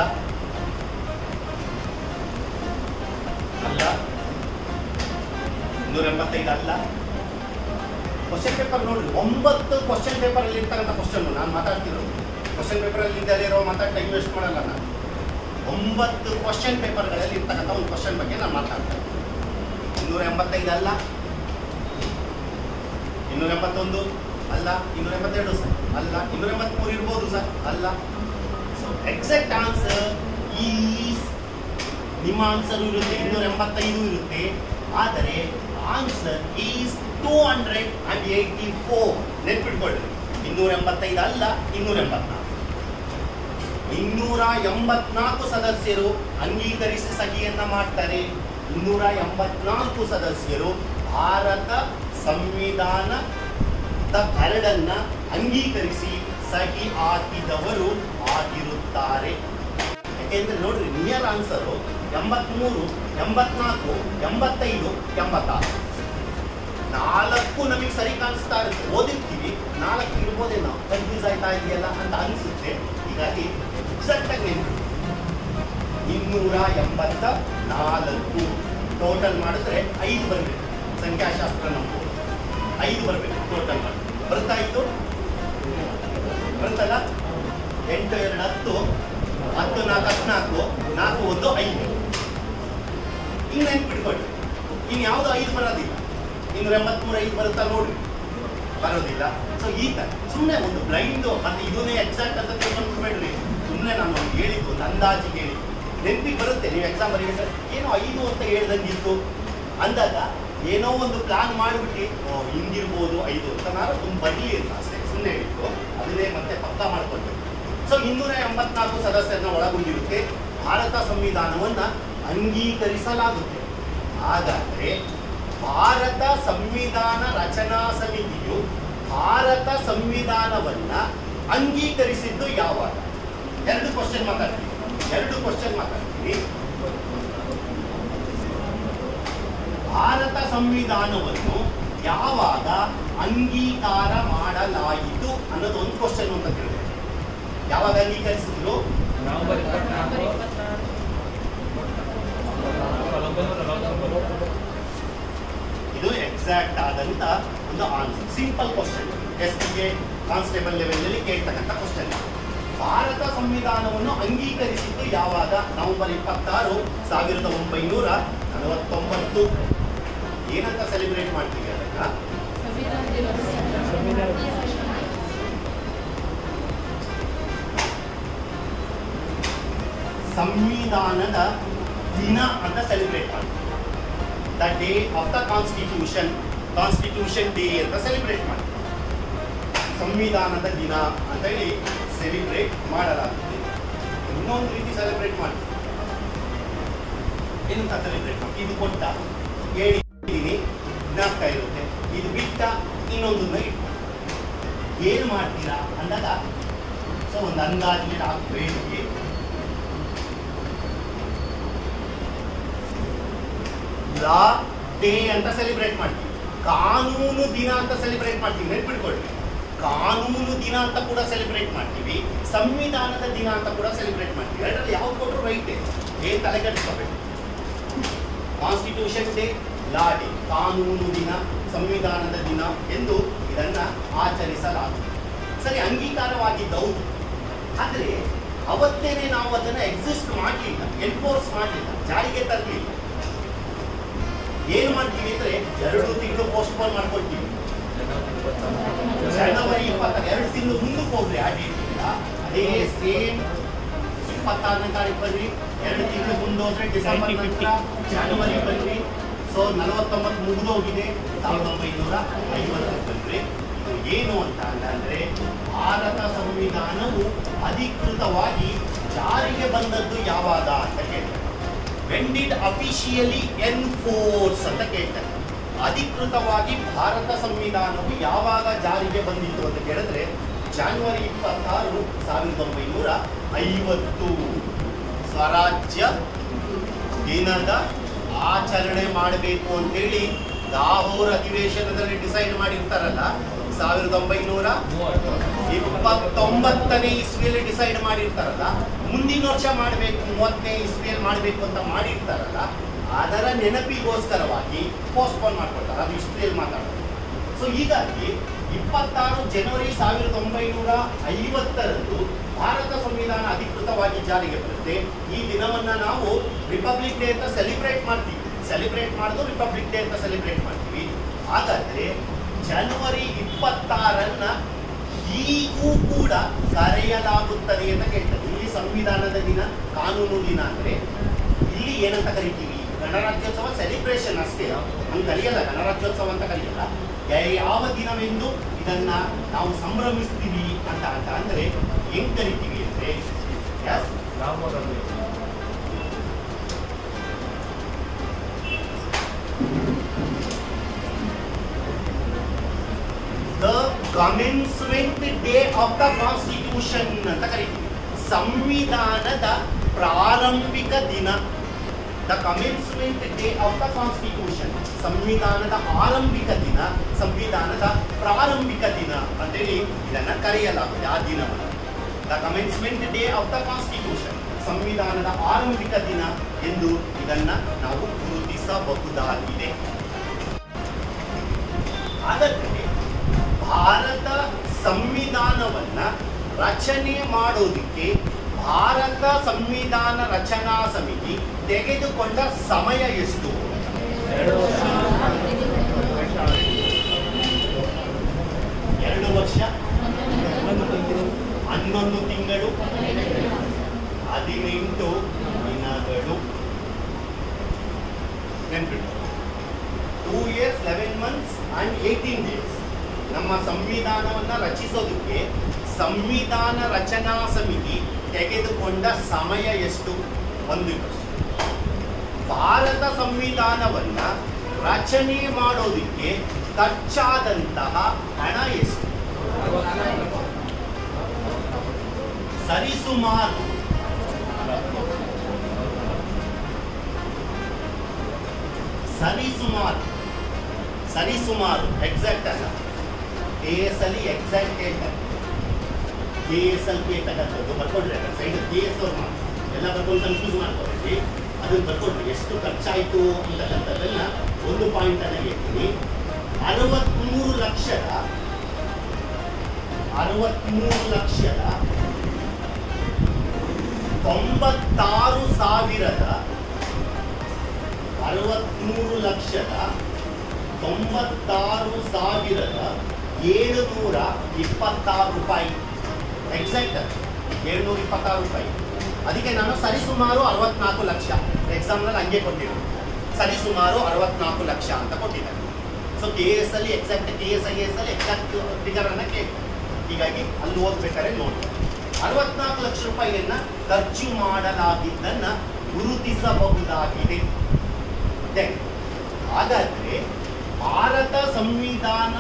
ಅಲ್ಲ ಇನ್ನೂರ ಎಂಬತ್ತೈದು ಅಲ್ಲ ಕ್ವಶನ್ ಪೇಪರ್ ನೋಡ್ರಿ ಒಂಬತ್ತು ಕ್ವಶನ್ ಪೇಪರ್ ಅಲ್ಲಿ ಇರ್ತಕ್ಕಂಥ ಕ್ವಶನ್ ನಾನು ಮಾತಾಡ್ತಿರೋದು ಕ್ವಶನ್ ಪೇಪರ್ ಅಲ್ಲಿ ಇಲ್ಲದೆ ಇರೋ ಮಾತಾಡಿ ಟೈಮ್ ವೇಸ್ಟ್ ಮಾಡಲ್ಲ ನಾನು ಒಂಬತ್ತು ಕ್ವಶನ್ ಪೇಪರ್ಗಳಲ್ಲಿ ಇರ್ತಕ್ಕಂಥ ಒಂದು ಕ್ವಶನ್ ಬಗ್ಗೆ ನಾನು ಮಾತಾಡ್ತೇನೆ ಇನ್ನೂರ ಎಂಬತ್ತೈದು ಅಲ್ಲ ಇನ್ನೂರ ಎಂಬತ್ತೊಂದು ಅಲ್ಲ ಇನ್ನೂರ ಎಂಬತ್ತೆರಡು ಸರ್ ಅಲ್ಲ ಇನ್ನೂರ ಎಂಬತ್ಮೂರು ಇರ್ಬೋದು ಸರ್ ಅಲ್ಲ ಸೊ ಎಕ್ಸಾಕ್ಟ್ ಆನ್ಸರ್ ಈಸ್ ನಿಮ್ಮ ಆನ್ಸರ್ ಇರುತ್ತೆ ಇನ್ನೂರ ಎಂಬತ್ತೈದು ಇರುತ್ತೆ ಆದರೆ answer is two hundred and eighty four ನೆನ್ಪಿಟ್ಕೊಳ್ಳಿ ಇನ್ನೂರ ಎಂಬತ್ತೈದು ಅಲ್ಲ ಇನ್ನೂರ ಎಂಬತ್ನಾಲ್ಕು ಇನ್ನೂರ ಎಂಬತ್ನಾಲ್ಕು ಸದಸ್ಯರು ಅಂಗೀಕರಿಸಿ ಸಹಿಯನ್ನ ಮಾಡ್ತಾರೆ ಇನ್ನೂರ ಎಂಬತ್ನಾಲ್ಕು ಸದಸ್ಯರು ಭಾರತ ಸಂವಿಧಾನದ ಕರಡನ್ನ ಅಂಗೀಕರಿಸಿ ಸಹಿ ಹಾಕಿದವರು ಆಗಿರುತ್ತಾರೆ ಯಾಕೆಂದ್ರೆ ನೋಡ್ರಿ ನಿಯರ್ ಆನ್ಸರು ಎಂಬತ್ಮೂರು ಎಂಬತ್ನಾಲ್ಕು ಎಂಬತ್ತೈದು ಎಂಬತ್ತಾರು ನಾಲ್ಕು ನಮಗೆ ಸರಿ ಕಾಣಿಸ್ತಾ ಇರುತ್ತೆ ಓದಿರ್ತೀವಿ ನಾಲ್ಕು ಇರ್ಬೋದೇನೋ ಕನ್ಫ್ಯೂಸ್ ಆಯ್ತಾ ಇದೆಯಲ್ಲ ಅಂತ ಅನಿಸುತ್ತೆ ಹೀಗಾಗಿ ಎಕ್ಸಾಕ್ಟ್ ಆಗಿ ನೆನ್ಪು ಇನ್ನೂರ ಎಂಬತ್ತ ನಾಲ್ಕು ಟೋಟಲ್ ಮಾಡಿದ್ರೆ ಐದು ಬರಬೇಕು ಸಂಖ್ಯಾಶಾಸ್ತ್ರ ನಮ್ದು ಐದು ಬರಬೇಕು ಟೋಟಲ್ ಮಾಡಿ ಬರ್ತಾ ಇತ್ತು ಬರುತ್ತಲ್ಲ ಎಂಟು ಎರಡು ಹತ್ತು ಹತ್ತು ನಾಲ್ಕು ಹದಿನಾಲ್ಕು ನಾಲ್ಕು ಒಂದು ಐದು ಹಿಂಗೆ ನೆನ್ಪಿಟ್ಕೊಳ್ಳಿ ಇನ್ನು ಯಾವುದು ಐದು ಬರೋದಿಲ್ಲ ಇನ್ನೂರ ಎಂಬತ್ಮೂರು ಐದು ಬರುತ್ತಾ ನೋಡ್ರಿ ಬರೋದಿಲ್ಲ ಸೊ ಈ ತರ ಸುಮ್ಮನೆ ಒಂದು ಬ್ಲೈಂಡ್ ಮತ್ತೆ ಇದನ್ನೇ ಎಕ್ಸಾಕ್ಟ್ ಅಂತ ತಿಳ್ಕೊಂಡ್ಬಿಡ್ಬೇಡ್ರಿ ಸುಮ್ಮನೆ ನಾನು ಒಂದು ಹೇಳಿದ್ದು ಒಂದು ಅಂದಾಜಿಗೆ ಹೇಳಿದ್ದು ನೆನಪಿಗೆ ಬರುತ್ತೆ ನೀವು ಎಕ್ಸಾಮ್ ಬರೀಬೇಕಾದ್ರೆ ಏನೋ ಐದು ಅಂತ ಹೇಳ್ದಂಗಿತ್ತು ಅಂದಾಗ ಏನೋ ಒಂದು ಪ್ಲಾನ್ ಮಾಡಿಬಿಟ್ಟು ಓ ಹಿಂಗಿರ್ಬೋದು ಐದು ಅಂತ ನಾನು ಒಂದು ಬರಲಿ ಅಂತ ಅಷ್ಟೇ ಸುಮ್ಮನೆ ಹೇಳಿದ್ದು ಅದನ್ನೇ ಮತ್ತೆ ಪಕ್ಕ ಮಾಡ್ಕೊಳ್ಬೇಕು ಸೊ ಇನ್ನೂರ ಎಂಬತ್ನಾಲ್ಕು ಸದಸ್ಯರನ್ನ ಒಳಗೊಂಡಿರುತ್ತೆ ಭಾರತ ಸಂವಿಧಾನವನ್ನ ಅಂಗೀಕರಿಸಲಾಗುತ್ತೆ ಹಾಗಾದ್ರೆ ಭಾರತ ಸಂವಿಧಾನ ರಚನಾ ಸಮಿತಿಯು ಭಾರತ ಸಂವಿಧಾನವನ್ನ ಅಂಗೀಕರಿಸಿದ್ದು ಯಾವಾಗ ಎರಡು ಕ್ವಶನ್ ಮಾತಾಡ್ತೀನಿ ಎರಡು ಕ್ವಶನ್ ಮಾತಾಡ್ತೀನಿ ಭಾರತ ಸಂವಿಧಾನವನ್ನು ಯಾವಾಗ ಅಂಗೀಕಾರ ಮಾಡಲಾಯಿತು ಅನ್ನೋದು ಒಂದು ಕ್ವಶನ್ ಅಂತ ಕೇಳಿದೆ ಯಾವಾಗ ಅಂಗೀಕರಿಸಿದ್ರು ನವೆಂಬರ್ ಇಪ್ಪತ್ನಾಲ್ಕು ಸಾವಿರದ ಒಂಬೈನೂರ ನಲವತ್ತೊಂಬತ್ತು ಇದು ಎಕ್ಸಾಕ್ಟ್ ಆದಂತ ಒಂದು ಆನ್ಸರ್ ಸಿಂಪಲ್ ಕ್ವಶನ್ ಎಸ್ ಗೆ ಕಾನ್ಸ್ಟೇಬಲ್ ಲೆವೆಲ್ನಲ್ಲಿ ಕೇಳ್ತಕ್ಕಂಥ ಕ್ವಶನ್ ಭಾರತ ಸಂವಿಧಾನವನ್ನು ಅಂಗೀಕರಿಸಿದ್ದು ಯಾವಾಗ ನವೆಂಬರ್ ಇಪ್ಪತ್ತಾರು ಸಾವಿರದ ಒಂಬೈನೂರ ನಲವತ್ತೊಂಬತ್ತು ಏನಂತ ಸೆಲೆಬ್ರೇಟ್ ಮಾಡ್ತೀವಿ ಅದನ್ನ ಸಂವಿಧಾನದ ದಿನ ಅಂತ ಸೆಲೆಬ್ರೇಟ್ ಮಾಡ್ತೀವಿ the day of the constitution constitution day ಅಂತ ಸೆಲೆಬ್ರೇಟ್ ಮಾಡ್ತೀವಿ ಸಂವಿಧಾನದ ದಿನ ಅಂತ ಹೇಳಿ ಸೆಲೆಬ್ರೇಟ್ ಮಾಡಲಾಗುತ್ತೆ ಇನ್ನೊಂದು ರೀತಿ ಸೆಲೆಬ್ರೇಟ್ ಮಾಡ್ತೀವಿ ಏನಂತ ಸೆಲೆಬ್ರೇಟ್ ಮಾಡ್ತೀವಿ ಇದು ಕೊಟ್ಟ ಹೇಳಿದ್ದೀನಿ ಜ್ಞಾಪಕ ಇರುತ್ತೆ ಇದು ಬಿಟ್ಟ ಇನ್ನೊಂದನ್ನ ಇಟ್ಟು ಏನು ಮಾಡ್ತೀರಾ ಅಂದಾಗ ಸೊ ಒಂದು ಅಂದಾಜು ಮೇಲೆ ಹಾಕ್ಬೇಡಿ ಲಾ ಡೇ ಅಂತ ಸೆಲೆಬ್ರೇಟ್ ಮಾಡ್ತೀವಿ ಕಾನೂನು ದಿನ ಅಂತ ಸೆಲೆಬ್ರೇಟ್ ಮಾಡ್ತೀವಿ ನೆನ್ಪಿಟ್ಕೊಳ್ಳಿ ಕಾನೂನು ದಿನ ಅಂತ ಕೂಡ ಸೆಲೆಬ್ರೇಟ್ ಮಾಡ್ತೀವಿ ಸಂವಿಧಾನದ ದಿನ ಅಂತ ಕೂಡ ಸೆಲೆಬ್ರೇಟ್ ಮಾಡ್ತೀವಿ ಎರಡರಲ್ಲಿ ಯಾವ್ದು ಕೊಟ್ಟರು ರೈಟೇ ಏನ್ ತಲೆ ಕೆಡಿಸ್ಕೋಬೇಕು ಕಾನ್ಸ್ಟಿಟ್ಯೂಷನ್ ಡೇ ಲಾ ಡೇ ಕಾನೂನು ದಿನ ಸಂವಿಧಾನದ ದಿನ ಎಂದು ಇದನ್ನ ಆಚರಿಸಲಾಗುತ್ತದೆ ಸರಿ ಅಂಗೀಕಾರವಾಗಿದ್ದು ಹೌದು ಆದರೆ ಅವತ್ತೇನೆ ನಾವು ಅದನ್ನ ಎಕ್ಸಿಸ್ಟ್ ಮಾಡಲಿಲ್ಲ ಎನ್ಫೋರ್ಸ್ ಮಾಡಲಿಲ್ಲ ಜಾರಿಗೆ ತರಲಿಲ್ಲ ಏನು ಮಾಡ್ತೀವಿ ಅಂದ್ರೆ ಎರಡು ತಿಂಗಳು ಪೋಸ್ಟ್ಪೋನ್ ಮಾಡ್ಕೊಳ್ತೀವಿ ಜನವರಿ ಇಪ್ಪತ್ತ ಎರಡು ತಿಂಗಳು ಮುಂದಕ್ಕೆ ಹೋಗ್ರಿ ಆ ಡೇಟ್ ಅದೇ ಸೇಮ್ ಇಪ್ಪತ್ತಾರನೇ ತಾರೀಕು ಬನ್ರಿ ಎರಡು ತಿಂಗಳು ಮುಂದೆ ಹೋದ್ರೆ ಡಿಸೆಂಬರ್ ನಂತರ ಜನವರಿ ಬನ್ರಿ ಸೊ ನಲವತ್ತೊಂಬತ್ತು ಮುಗಿದೋಗಿದೆ ಸಾವಿರದ ಒಂಬೈನೂರ ಐವತ್ತಕ್ಕೆ ಬನ್ರಿ ಇದು ಏನು ಅಂತ ಅಂತಂದ್ರೆ ಭಾರತ ಸಂವಿಧಾನವು ಅಧಿಕೃತವಾಗಿ ಜಾರಿಗೆ ಬಂದದ್ದು ಯಾವಾಗ ಅಂತ ಕೇಳ್ತಾರೆ ವೆನ್ ಡಿಡ್ ಅಫಿಷಿಯಲಿ ಎನ್ಫೋರ್ಸ್ ಅಂತ ಕೇಳ್ತಾರೆ ಅಧಿಕೃತವಾಗಿ ಭಾರತ ಸಂವಿಧಾನವು ಯಾವಾಗ ಜಾರಿಗೆ ಬಂದಿತ್ತು ಅಂತ ಕೇಳಿದ್ರೆ ಜಾನ್ವರಿ ಇಪ್ಪತ್ತಾರು ಸಾವಿರದ ಒಂಬೈನೂರ ಐವತ್ತು ಸ್ವರಾಜ್ಯ ದಿನದ ಆಚರಣೆ ಮಾಡಬೇಕು ಅಂತೇಳಿ ದಾಹೋರ್ ಅಧಿವೇಶನದಲ್ಲಿ ಡಿಸೈಡ್ ಮಾಡಿರ್ತಾರಲ್ಲ ಸಾವಿರದ ಒಂಬೈನೂರ ಇಪ್ಪತ್ತೊಂಬತ್ತನೇ ಇಸ್ವಿಯಲ್ಲಿ ಡಿಸೈಡ್ ಮಾಡಿರ್ತಾರಲ್ಲ ಮುಂದಿನ ವರ್ಷ ಮಾಡಬೇಕು ಮೂವತ್ತನೇ ಇಸ್ವಿಯಲ್ಲಿ ಮಾಡಬೇಕು ಅಂತ ಮಾಡಿರ್ತಾರಲ್ಲ ಅದರ ನೆನಪಿಗೋಸ್ಕರವಾಗಿ ಪೋಸ್ಟ್ಪೋನ್ ಮಾಡ್ಕೊಳ್ತಾರೆ ಅದು ಹಿಸ್ಟ್ರಿಯಲ್ಲಿ ಮಾತಾಡೋದು ಸೊ ಹೀಗಾಗಿ ಇಪ್ಪತ್ತಾರು ಜನವರಿ ಸಾವಿರದ ಒಂಬೈನೂರ ಐವತ್ತರಂದು ಭಾರತ ಸಂವಿಧಾನ ಅಧಿಕೃತವಾಗಿ ಜಾರಿಗೆ ಬರುತ್ತೆ ಈ ದಿನವನ್ನ ನಾವು ರಿಪಬ್ಲಿಕ್ ಡೇ ಅಂತ ಸೆಲಿಬ್ರೇಟ್ ಮಾಡ್ತೀವಿ ಸೆಲಿಬ್ರೇಟ್ ಮಾಡೋದು ರಿಪಬ್ಲಿಕ್ ಡೇ ಅಂತ ಸೆಲಿಬ್ರೇಟ್ ಮಾಡ್ತೀವಿ ಹಾಗಾದ್ರೆ ಜನವರಿ ಇಪ್ಪತ್ತಾರನ್ನ ಈಗೂ ಕೂಡ ಕರೆಯಲಾಗುತ್ತದೆ ಅಂತ ಕೇಳ್ತಾರೆ ಇಲ್ಲಿ ಸಂವಿಧಾನದ ದಿನ ಕಾನೂನು ದಿನ ಅಂದ್ರೆ ಇಲ್ಲಿ ಏನಂತ ಕರಿತೀವಿ ಗಣರಾಜ್ಯೋತ್ಸವ ಸೆಲಿಬ್ರೇಷನ್ ಅಷ್ಟೇ ಹಂಗೆ ಕರೆಯಲ್ಲ ಗಣರಾಜ್ಯೋತ್ಸವ ಅಂತ ಕರೆಯಲ್ಲ ಯಾ- ಯಾವ ದಿನವೆಂದು ಇದನ್ನ ನಾವು ಸಂಭ್ರಮಿಸ್ತೀವಿ ಅಂತ ಅಂತ ಅಂದ್ರೆ ಹೆಂಗ್ ಕರಿತೀವಿ ಅಂದ್ರೆ yes, ರಾಮರಲ್ಲಿ the commencement day of the constitution ಅಂತ ಕರಿತೀವಿ ಸಂವಿಧಾನದ ಪ್ರಾರಂಭಿಕ ದಿನ the commencement day of the constitution ಸಂವಿಧಾನದ ಆರಂಭಿಕ ದಿನ ಸಂವಿಧಾನದ ಪ್ರಾರಂಭಿಕ ದಿನ ಅಂತೇಳಿ ಇದನ್ನ ಕರೆಯಲಾಗುತ್ತೆ ಆ ದಿನವನ್ನು the commencement day of the constitution ಸಂವಿಧಾನದ ಆರಂಭಿಕ ದಿನ ಎಂದು ಇದನ್ನ ನಾವು ಗುರುತಿಸಬಹುದಾಗಿದೆ ಹಾಗಾದ್ರೆ ಭಾರತ ಸಂವಿಧಾನವನ್ನ ರಚನೆ ಮಾಡೋದಕ್ಕೆ ಭಾರತ ಸಂವಿಧಾನ ರಚನಾ ಸಮಿತಿ ತೆಗೆದುಕೊಂಡ ಸಮಯ ಎಷ್ಟು ಎರಡು ವರ್ಷ ಎರಡು ವರ್ಷ ಹನ್ನೊಂದು ತಿಂಗಳು ಹನ್ನೊಂದು ತಿಂಗಳು ಹದಿನೆಂಟು ದಿನಗಳು ನೆನ್ಪಿಟ್ಟು two years eleven months and eighteen days ನಮ್ಮ ಸಂವಿಧಾನವನ್ನ ರಚಿಸೋದಕ್ಕೆ ಸಂವಿಧಾನ ರಚನಾ ಸಮಿತಿ ತೆಗೆದುಕೊಂಡ ಸಮಯ ಎಷ್ಟು ಒಂದು ವರ್ಷ ಭಾರತ ಸಂವಿಧಾನವನ್ನ ರಚನೆ ಮಾಡೋದಕ್ಕೆ ಖರ್ಚಾದಂತಹ ಹಣ ಎಷ್ಟು ಸರಿಸುಮಾರು ಸರಿಸುಮಾರು ಸರಿಸುಮಾರು ಎಕ್ಸಾಕ್ಟ್ ಅಲ್ಲ ಕೆ ಎಸ್ ಅಲ್ಲಿ ಎಕ್ಸಾಕ್ಟ್ ಹೇಳ್ತಾರೆ ಕೆ ಎಸ್ ಅಲ್ಲಿ ಕೆ ತಗೊಂಡು ಬರ್ಕೊಡ್ರಿ ಸೈಡ್ ಕೆ ಎಸ್ ಅವ್ರು ಮಾಡಿ ಎಲ್ಲ ಬರ್ಕೊಂಡು ಕನ್ಫ್ಯೂಸ್ ಮಾಡ್ಕೊಳ್ರಿ ಅದನ್ನ ಬರ್ಕೊಡ್ರಿ ಎಷ್ಟು ಖರ್ಚಾಯಿತು ಅಂತಕ್ಕಂಥದ್ದನ್ನ ಒಂದು ಪಾಯಿಂಟ್ ಅನ್ನ ಹೇಳ್ತೀನಿ ಅರವತ್ಮೂರು ಲಕ್ಷದ ಅರವತ್ಮೂರು ಲಕ್ಷದ ತೊಂಬತ್ತಾರು ಸಾವಿರದ ಅರವತ್ಮೂರು ಲಕ್ಷದ ತೊಂಬತ್ತಾರು ಸಾವಿರದ ಏಳುನೂರ ಇಪ್ಪತ್ತಾರು ರೂಪಾಯಿ ಎಕ್ಸಾಕ್ಟ್ ಏಳ್ನೂರ ಇಪ್ಪತ್ತಾರು ರೂಪಾಯಿ ಅದಕ್ಕೆ ನಾನು ಸರಿಸುಮಾರು ಅರವತ್ನಾಲ್ಕು ಲಕ್ಷ ಎಕ್ಸಾಮ್ನಲ್ಲಿ ಹಂಗೆ ಕೊಟ್ಟಿರೋದು ಸರಿಸುಮಾರು ಅರವತ್ನಾಲ್ಕು ಲಕ್ಷ ಅಂತ ಕೊಟ್ಟಿದ್ದಾರೆ ಸೊ ಕೆ ಎಸ್ ಅಲ್ಲಿ exact K S I S ಅಲ್ಲಿ ಎಕ್ಸಾಕ್ಟ್ ಫಿಗರ್ ಅನ್ನ ಕೇಳಿ ಹೀಗಾಗಿ ಅಲ್ಲಿ ಓದ್ಬೇಕಾದ್ರೆ ನೋಡಿ ಅರವತ್ನಾಲ್ಕು ಲಕ್ಷ ರೂಪಾಯಿಯನ್ನ ಖರ್ಚು ಮಾಡಲಾಗಿದ್ದನ್ನ ಗುರುತಿಸಬಹುದಾಗಿದೆ Then, ಹಾಗಾದ್ರೆ ಭಾರತ ಸಂವಿಧಾನ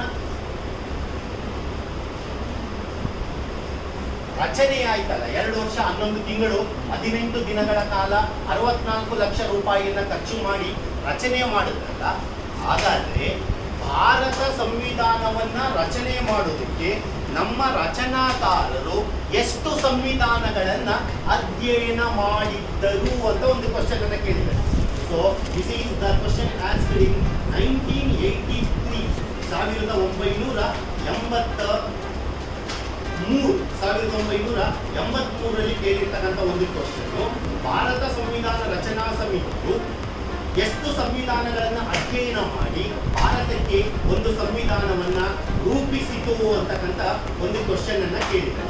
ರಚನೆ ಆಯ್ತಲ್ಲ ಎರಡು ವರ್ಷ ಹನ್ನೊಂದು ತಿಂಗಳು ಹದಿನೆಂಟು ದಿನಗಳ ಕಾಲ ಅರವತ್ನಾಲ್ಕು ಲಕ್ಷ ರೂಪಾಯಿಯನ್ನ ಖರ್ಚು ಮಾಡಿ ರಚನೆ ಮಾಡಿದ್ರಲ್ಲ ಹಾಗಾದ್ರೆ ಭಾರತ ಸಂವಿಧಾನವನ್ನ ರಚನೆ ಮಾಡೋದಕ್ಕೆ ನಮ್ಮ ರಚನಾಕಾರರು ಎಷ್ಟು ಸಂವಿಧಾನಗಳನ್ನ ಅಧ್ಯಯನ ಮಾಡಿದ್ದರು ಅಂತ ಒಂದು ಕ್ವಶನ್ ಅನ್ನ ಕೇಳಿದ್ದಾರೆ so this is the question answer in nineteen eighty three ಸಾವಿರದ ಒಂಬೈನೂರ ಎಂಬತ್ತ ಮೂರು ಸಾವಿರದ ಒಂಬೈನೂರ ಎಂಬತ್ಮೂರರಲ್ಲಿ ಕೇಳಿರ್ತಕ್ಕಂಥ ಒಂದು ಕ್ವಶನ್ ಭಾರತ ಸಂವಿಧಾನ ರಚನಾ ಸಮಿತಿಯು ಎಷ್ಟು ಸಂವಿಧಾನಗಳನ್ನ ಅಧ್ಯಯನ ಮಾಡಿ ಭಾರತಕ್ಕೆ ಒಂದು ಸಂವಿಧಾನವನ್ನ ರೂಪಿಸಿತು ಅಂತಕ್ಕಂಥ ಒಂದು ಕ್ವಶನ್ ಅನ್ನ ಕೇಳಿದ್ದಾರೆ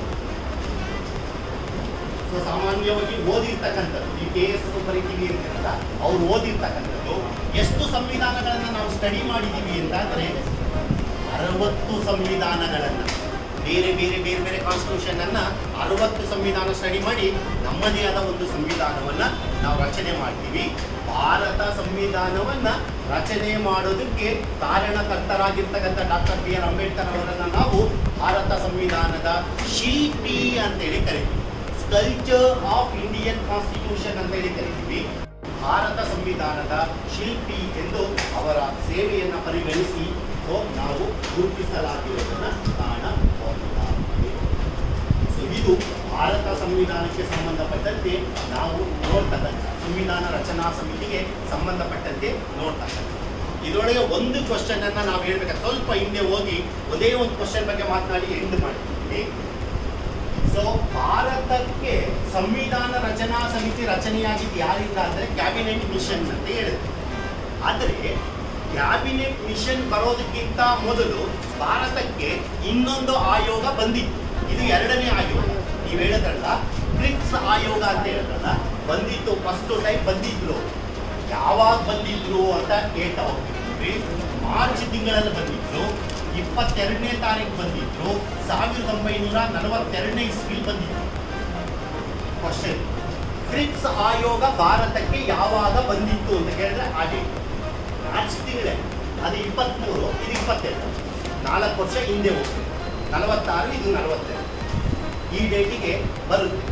ಸೊ ಸಾಮಾನ್ಯವಾಗಿ ಓದಿರ್ತಕ್ಕಂಥದ್ದು ಈ ಕೆ ಎಸ್ ಬರೀತೀವಿ ಅಂತಾರಲ್ಲ ಅವ್ರು ಓದಿರ್ತಕ್ಕಂಥದ್ದು ಎಷ್ಟು ಸಂವಿಧಾನಗಳನ್ನ ನಾವು ಸ್ಟಡಿ ಮಾಡಿದೀವಿ ಅಂತಂದ್ರೆ ಅರವತ್ತು ಸಂವಿಧಾನಗಳನ್ನ ಬೇರೆ ಬೇರೆ ಬೇರೆ ಬೇರೆ ಕಾನ್ಸ್ಟಿಟ್ಯೂಷನ್ ಅನ್ನ ಅರವತ್ತು ಸಂವಿಧಾನ ಸ್ಟಡಿ ಮಾಡಿ ನಮ್ಮದೇ ಆದ ಒಂದು ಸಂವಿಧಾನವನ್ನ ನಾವು ರಚನೆ ಮಾಡ್ತೀವಿ ಭಾರತ ಸಂವಿಧಾನವನ್ನ ರಚನೆ ಮಾಡೋದಕ್ಕೆ ಕಾರಣಕರ್ತರಾಗಿರ್ತಕ್ಕಂಥ ಡಾಕ್ಟರ್ ಬಿ ಆರ್ ಅಂಬೇಡ್ಕರ್ ಅವರನ್ನ ನಾವು ಭಾರತ ಸಂವಿಧಾನದ ಶಿಲ್ಪಿ ಅಂತೇಳಿ ಕರಿತೀವಿ ಸ್ಕಲ್ಚರ್ ಆಫ್ ಇಂಡಿಯನ್ ಕಾನ್ಸ್ಟಿಟ್ಯೂಷನ್ ಅಂತೇಳಿ ಕರಿತೀವಿ ಭಾರತ ಸಂವಿಧಾನದ ಶಿಲ್ಪಿ ಎಂದು ಅವರ ಸೇವೆಯನ್ನು ಪರಿಗಣಿಸಿ ಸೊ ನಾವು ಗುರುತಿಸಲಾಗಿರುವುದನ್ನು ಕಾಣಬಹುದಾಗಿದೆ ಸೊ ಇದು ಭಾರತ ಸಂವಿಧಾನಕ್ಕೆ ಸಂಬಂಧಪಟ್ಟಂತೆ ನಾವು ನೋಡ್ತಕ್ಕಂಥ ಸಂವಿಧಾನ ರಚನಾ ಸಮಿತಿಗೆ ಸಂಬಂಧಪಟ್ಟಂತೆ ನೋಡ್ತಕ್ಕಂಥ ಇದರೊಳಗೆ ಒಂದು ಕ್ವಶನ್ ಅನ್ನ ನಾವು ಹೇಳ್ಬೇಕಾದ್ರೆ ಸ್ವಲ್ಪ ಹಿಂದೆ ಹೋಗಿ ಒಂದೇ ಒಂದು ಕ್ವಶನ್ ಬಗ್ಗೆ ಮಾತನಾಡಿ ಎಂಡ್ ಮಾಡ್ತೀವಿ ಸೊ ಭಾರತಕ್ಕೆ ಸಂವಿಧಾನ ರಚನಾ ಸಮಿತಿ ರಚನೆಯಾಗಿದ್ದು ಯಾರಿಂದ ಅಂದ್ರೆ ಕ್ಯಾಬಿನೆಟ್ ಮಿಷನ್ ಅಂತ ಹೇಳಿದ್ರು ಆದರೆ ಕ್ಯಾಬಿನೆಟ್ ಮಿಷನ್ ಬರೋದಕ್ಕಿಂತ ಮೊದಲು ಭಾರತಕ್ಕೆ ಇನ್ನೊಂದು ಆಯೋಗ ಬಂದಿತ್ತು ಇದು ಎರಡನೇ ಆಯೋಗ ನೀವು ಹೇಳಿದ್ರಲ್ಲ ಕ್ರಿಪ್ಸ್ ಆಯೋಗ ಅಂತ ಹೇಳಿದ್ರಲ್ಲ ಬಂದಿತ್ತು ಫಸ್ಟ್ ಟೈಮ್ ಬಂದಿದ್ರು ಯಾವಾಗ ಬಂದಿದ್ರು ಅಂತ ಕೇಳ್ತಾ ಹೋಗ್ತಿದ್ವಿ ಮಾರ್ಚ್ ತಿಂಗಳಲ್ಲಿ ಬಂದಿದ್ರು ಇಪ್ಪತ್ತೆರಡನೇ ತಾರೀಕು ಬಂದಿದ್ರು ಸಾವಿರದ ಒಂಬೈನೂರ ನಲವತ್ತೆರಡನೇ ಇಸ್ವಿಲ್ ಬಂದಿದ್ರು ಕ್ವಶನ್ ಕ್ರಿಪ್ಸ್ ಆಯೋಗ ಭಾರತಕ್ಕೆ ಯಾವಾಗ ಬಂದಿತ್ತು ಅಂತ ಕೇಳಿದ್ರೆ ಆ ಡೇಟ್ ಮಾರ್ಚ್ ತಿಂಗಳೇ ಅದು ಇಪ್ಪತ್ತ್ಮೂರು ಇದು ಇಪ್ಪತ್ತೆರಡು ನಾಲ್ಕು ವರ್ಷ ಹಿಂದೆ ಹೋಗ್ತದೆ ನಲವತ್ತಾರು ಇದು ನಲವತ್ತೆರಡು ಈ ಡೇಟಿಗೆ ಬರುತ್ತೆ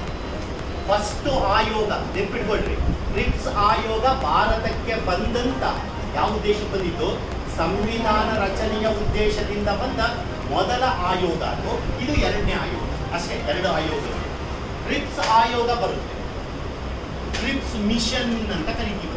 ಫಸ್ಟ್ ಆಯೋಗ ನೆನ್ಪಿಟ್ಕೊಳ್ರಿ ಕ್ರಿಪ್ಸ್ ಆಯೋಗ ಭಾರತಕ್ಕೆ ಬಂದಂತ ಯಾವ ಉದ್ದೇಶಕ್ಕೆ ಬಂದಿತ್ತು ಸಂವಿಧಾನ ರಚನೆಯ ಉದ್ದೇಶದಿಂದ ಬಂದ ಮೊದಲ ಆಯೋಗ ಅದು ಇದು ಎರಡನೇ ಆಯೋಗ ಅಷ್ಟೇ ಎರಡು ಆಯೋಗ ಕ್ರಿಪ್ಸ್ ಆಯೋಗ ಬರುತ್ತೆ ಕ್ರಿಪ್ಸ್ ಮಿಷನ್ ಅಂತ ಕರಿತೀವಿ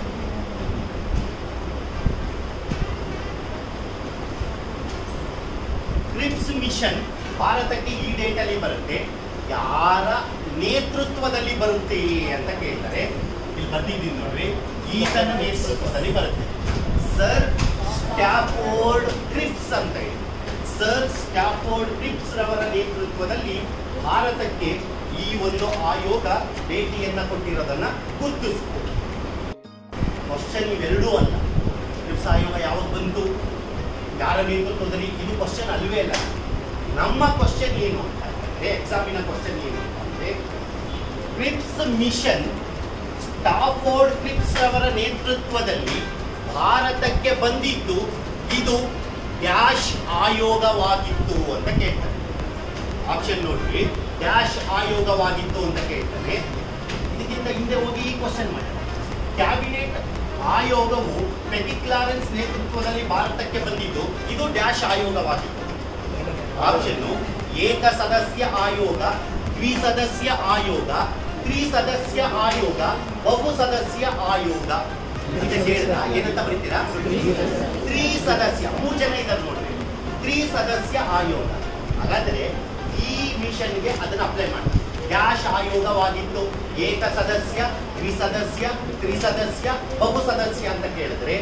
ಕ್ರಿಪ್ಸ್ ಮಿಷನ್ ಭಾರತಕ್ಕೆ ಈ ಡೇಟಲ್ಲಿ ಬರುತ್ತೆ ಯಾರ ನೇತೃತ್ವದಲ್ಲಿ ಬರುತ್ತೆ ಅಂತ ಕೇಳ್ತಾರೆ ಇಲ್ಲಿ ಬರ್ತಿದ್ದೀನಿ ನೋಡ್ರಿ ಈತನ ನೇತೃತ್ವದಲ್ಲಿ ಬರುತ್ತೆ ಸರ್ ಸ್ಟ್ಯಾಫೋರ್ಡ್ ಕ್ರಿಪ್ಸ್ ಅಂತ ಹೇಳಿ ಸರ್ ಸ್ಟ್ಯಾಫೋರ್ಡ್ ಕ್ರಿಪ್ಸ್ ರವರ ನೇತೃತ್ವದಲ್ಲಿ ಭಾರತಕ್ಕೆ ಈ ಒಂದು ಆಯೋಗ ಭೇಟಿಯನ್ನ ಕೊಟ್ಟಿರೋದನ್ನ ಗುರುತಿಸ್ಬೋದು ಕ್ವಶನ್ ಇವೆರಡೂ ಅಲ್ಲ ಕ್ರಿಪ್ಸ್ ಆಯೋಗ ಯಾವಾಗ ಬಂತು ಯಾರ ನೇತೃತ್ವದಲ್ಲಿ ಇದು ಕ್ವಶನ್ ಅಲ್ವೇ ಅಲ್ಲ ನಮ್ಮ ಕ್ವಶನ್ ಏನು ಅಂತಂದ್ರೆ ಎಕ್ಸಾಮಿನ ಕ್ವಶನ್ ಏನು ಅಂತಂದ್ರೆ ಕ್ರಿಪ್ಸ್ ಮಿಷನ್ ಸ್ಟಾಫೋರ್ಡ್ ಕ್ರಿಪ್ಸ್ ಅವರ ನೇತೃತ್ವದಲ್ಲಿ ಭಾರತಕ್ಕೆ ಬಂದಿದ್ದು ಇದು ಡ್ಯಾಶ್ ಆಯೋಗವಾಗಿತ್ತು ಅಂತ ಕೇಳ್ತಾರೆ ಆಪ್ಷನ್ ನೋಡ್ರಿ ಡ್ಯಾಶ್ ಆಯೋಗವಾಗಿತ್ತು ಅಂತ ಕೇಳ್ತಾನೆ ಇದಕ್ಕಿಂತ ಹಿಂದೆ ಹೋಗಿ ಈ ಕ್ವಶನ್ ಮಾಡಿ ಕ್ಯಾಬಿನೆಟ್ ಆಯೋಗವು ಮೆಟಿಕ್ಲಾರೆನ್ಸ್ ನೇತೃತ್ವದಲ್ಲಿ ಭಾರತಕ್ಕೆ ಬಂದಿದ್ದು ಇದು ಡ್ಯಾಶ್ ಆಯೋಗವಾಗಿತ್ತು ಆಪ್ಷನ್ ಏಕ ಸದಸ್ಯ ಆಯೋಗ ದ್ವಿಸದಸ್ಯ ಆಯೋಗ ತ್ರಿಸದಸ್ಯ ಆಯೋಗ ಬಹು ಸದಸ್ಯ ಆಯೋಗ ಇದಕ್ಕೆ ಹೇಳಿದ್ರ ಏನಂತ ಬರೀತೀರಾ ತ್ರಿ ಸದಸ್ಯ ಮೂರು ಜನ ಇದ್ದಾರೆ ನೋಡ್ರಿ ತ್ರಿ ಸದಸ್ಯ ಆಯೋಗ ಹಾಗಾದ್ರೆ ಈ ಮಿಷನ್ಗೆ ಅದನ್ನ ಅಪ್ಲೈ ಮಾಡಿ ಡ್ಯಾಶ್ ಆಯೋಗವಾಗಿತ್ತು ಏಕ ಸದಸ್ಯ ದ್ವಿಸದಸ್ಯ ತ್ರಿಸದಸ್ಯ ಬಹು ಸದಸ್ಯ ಅಂತ ಕೇಳಿದ್ರೆ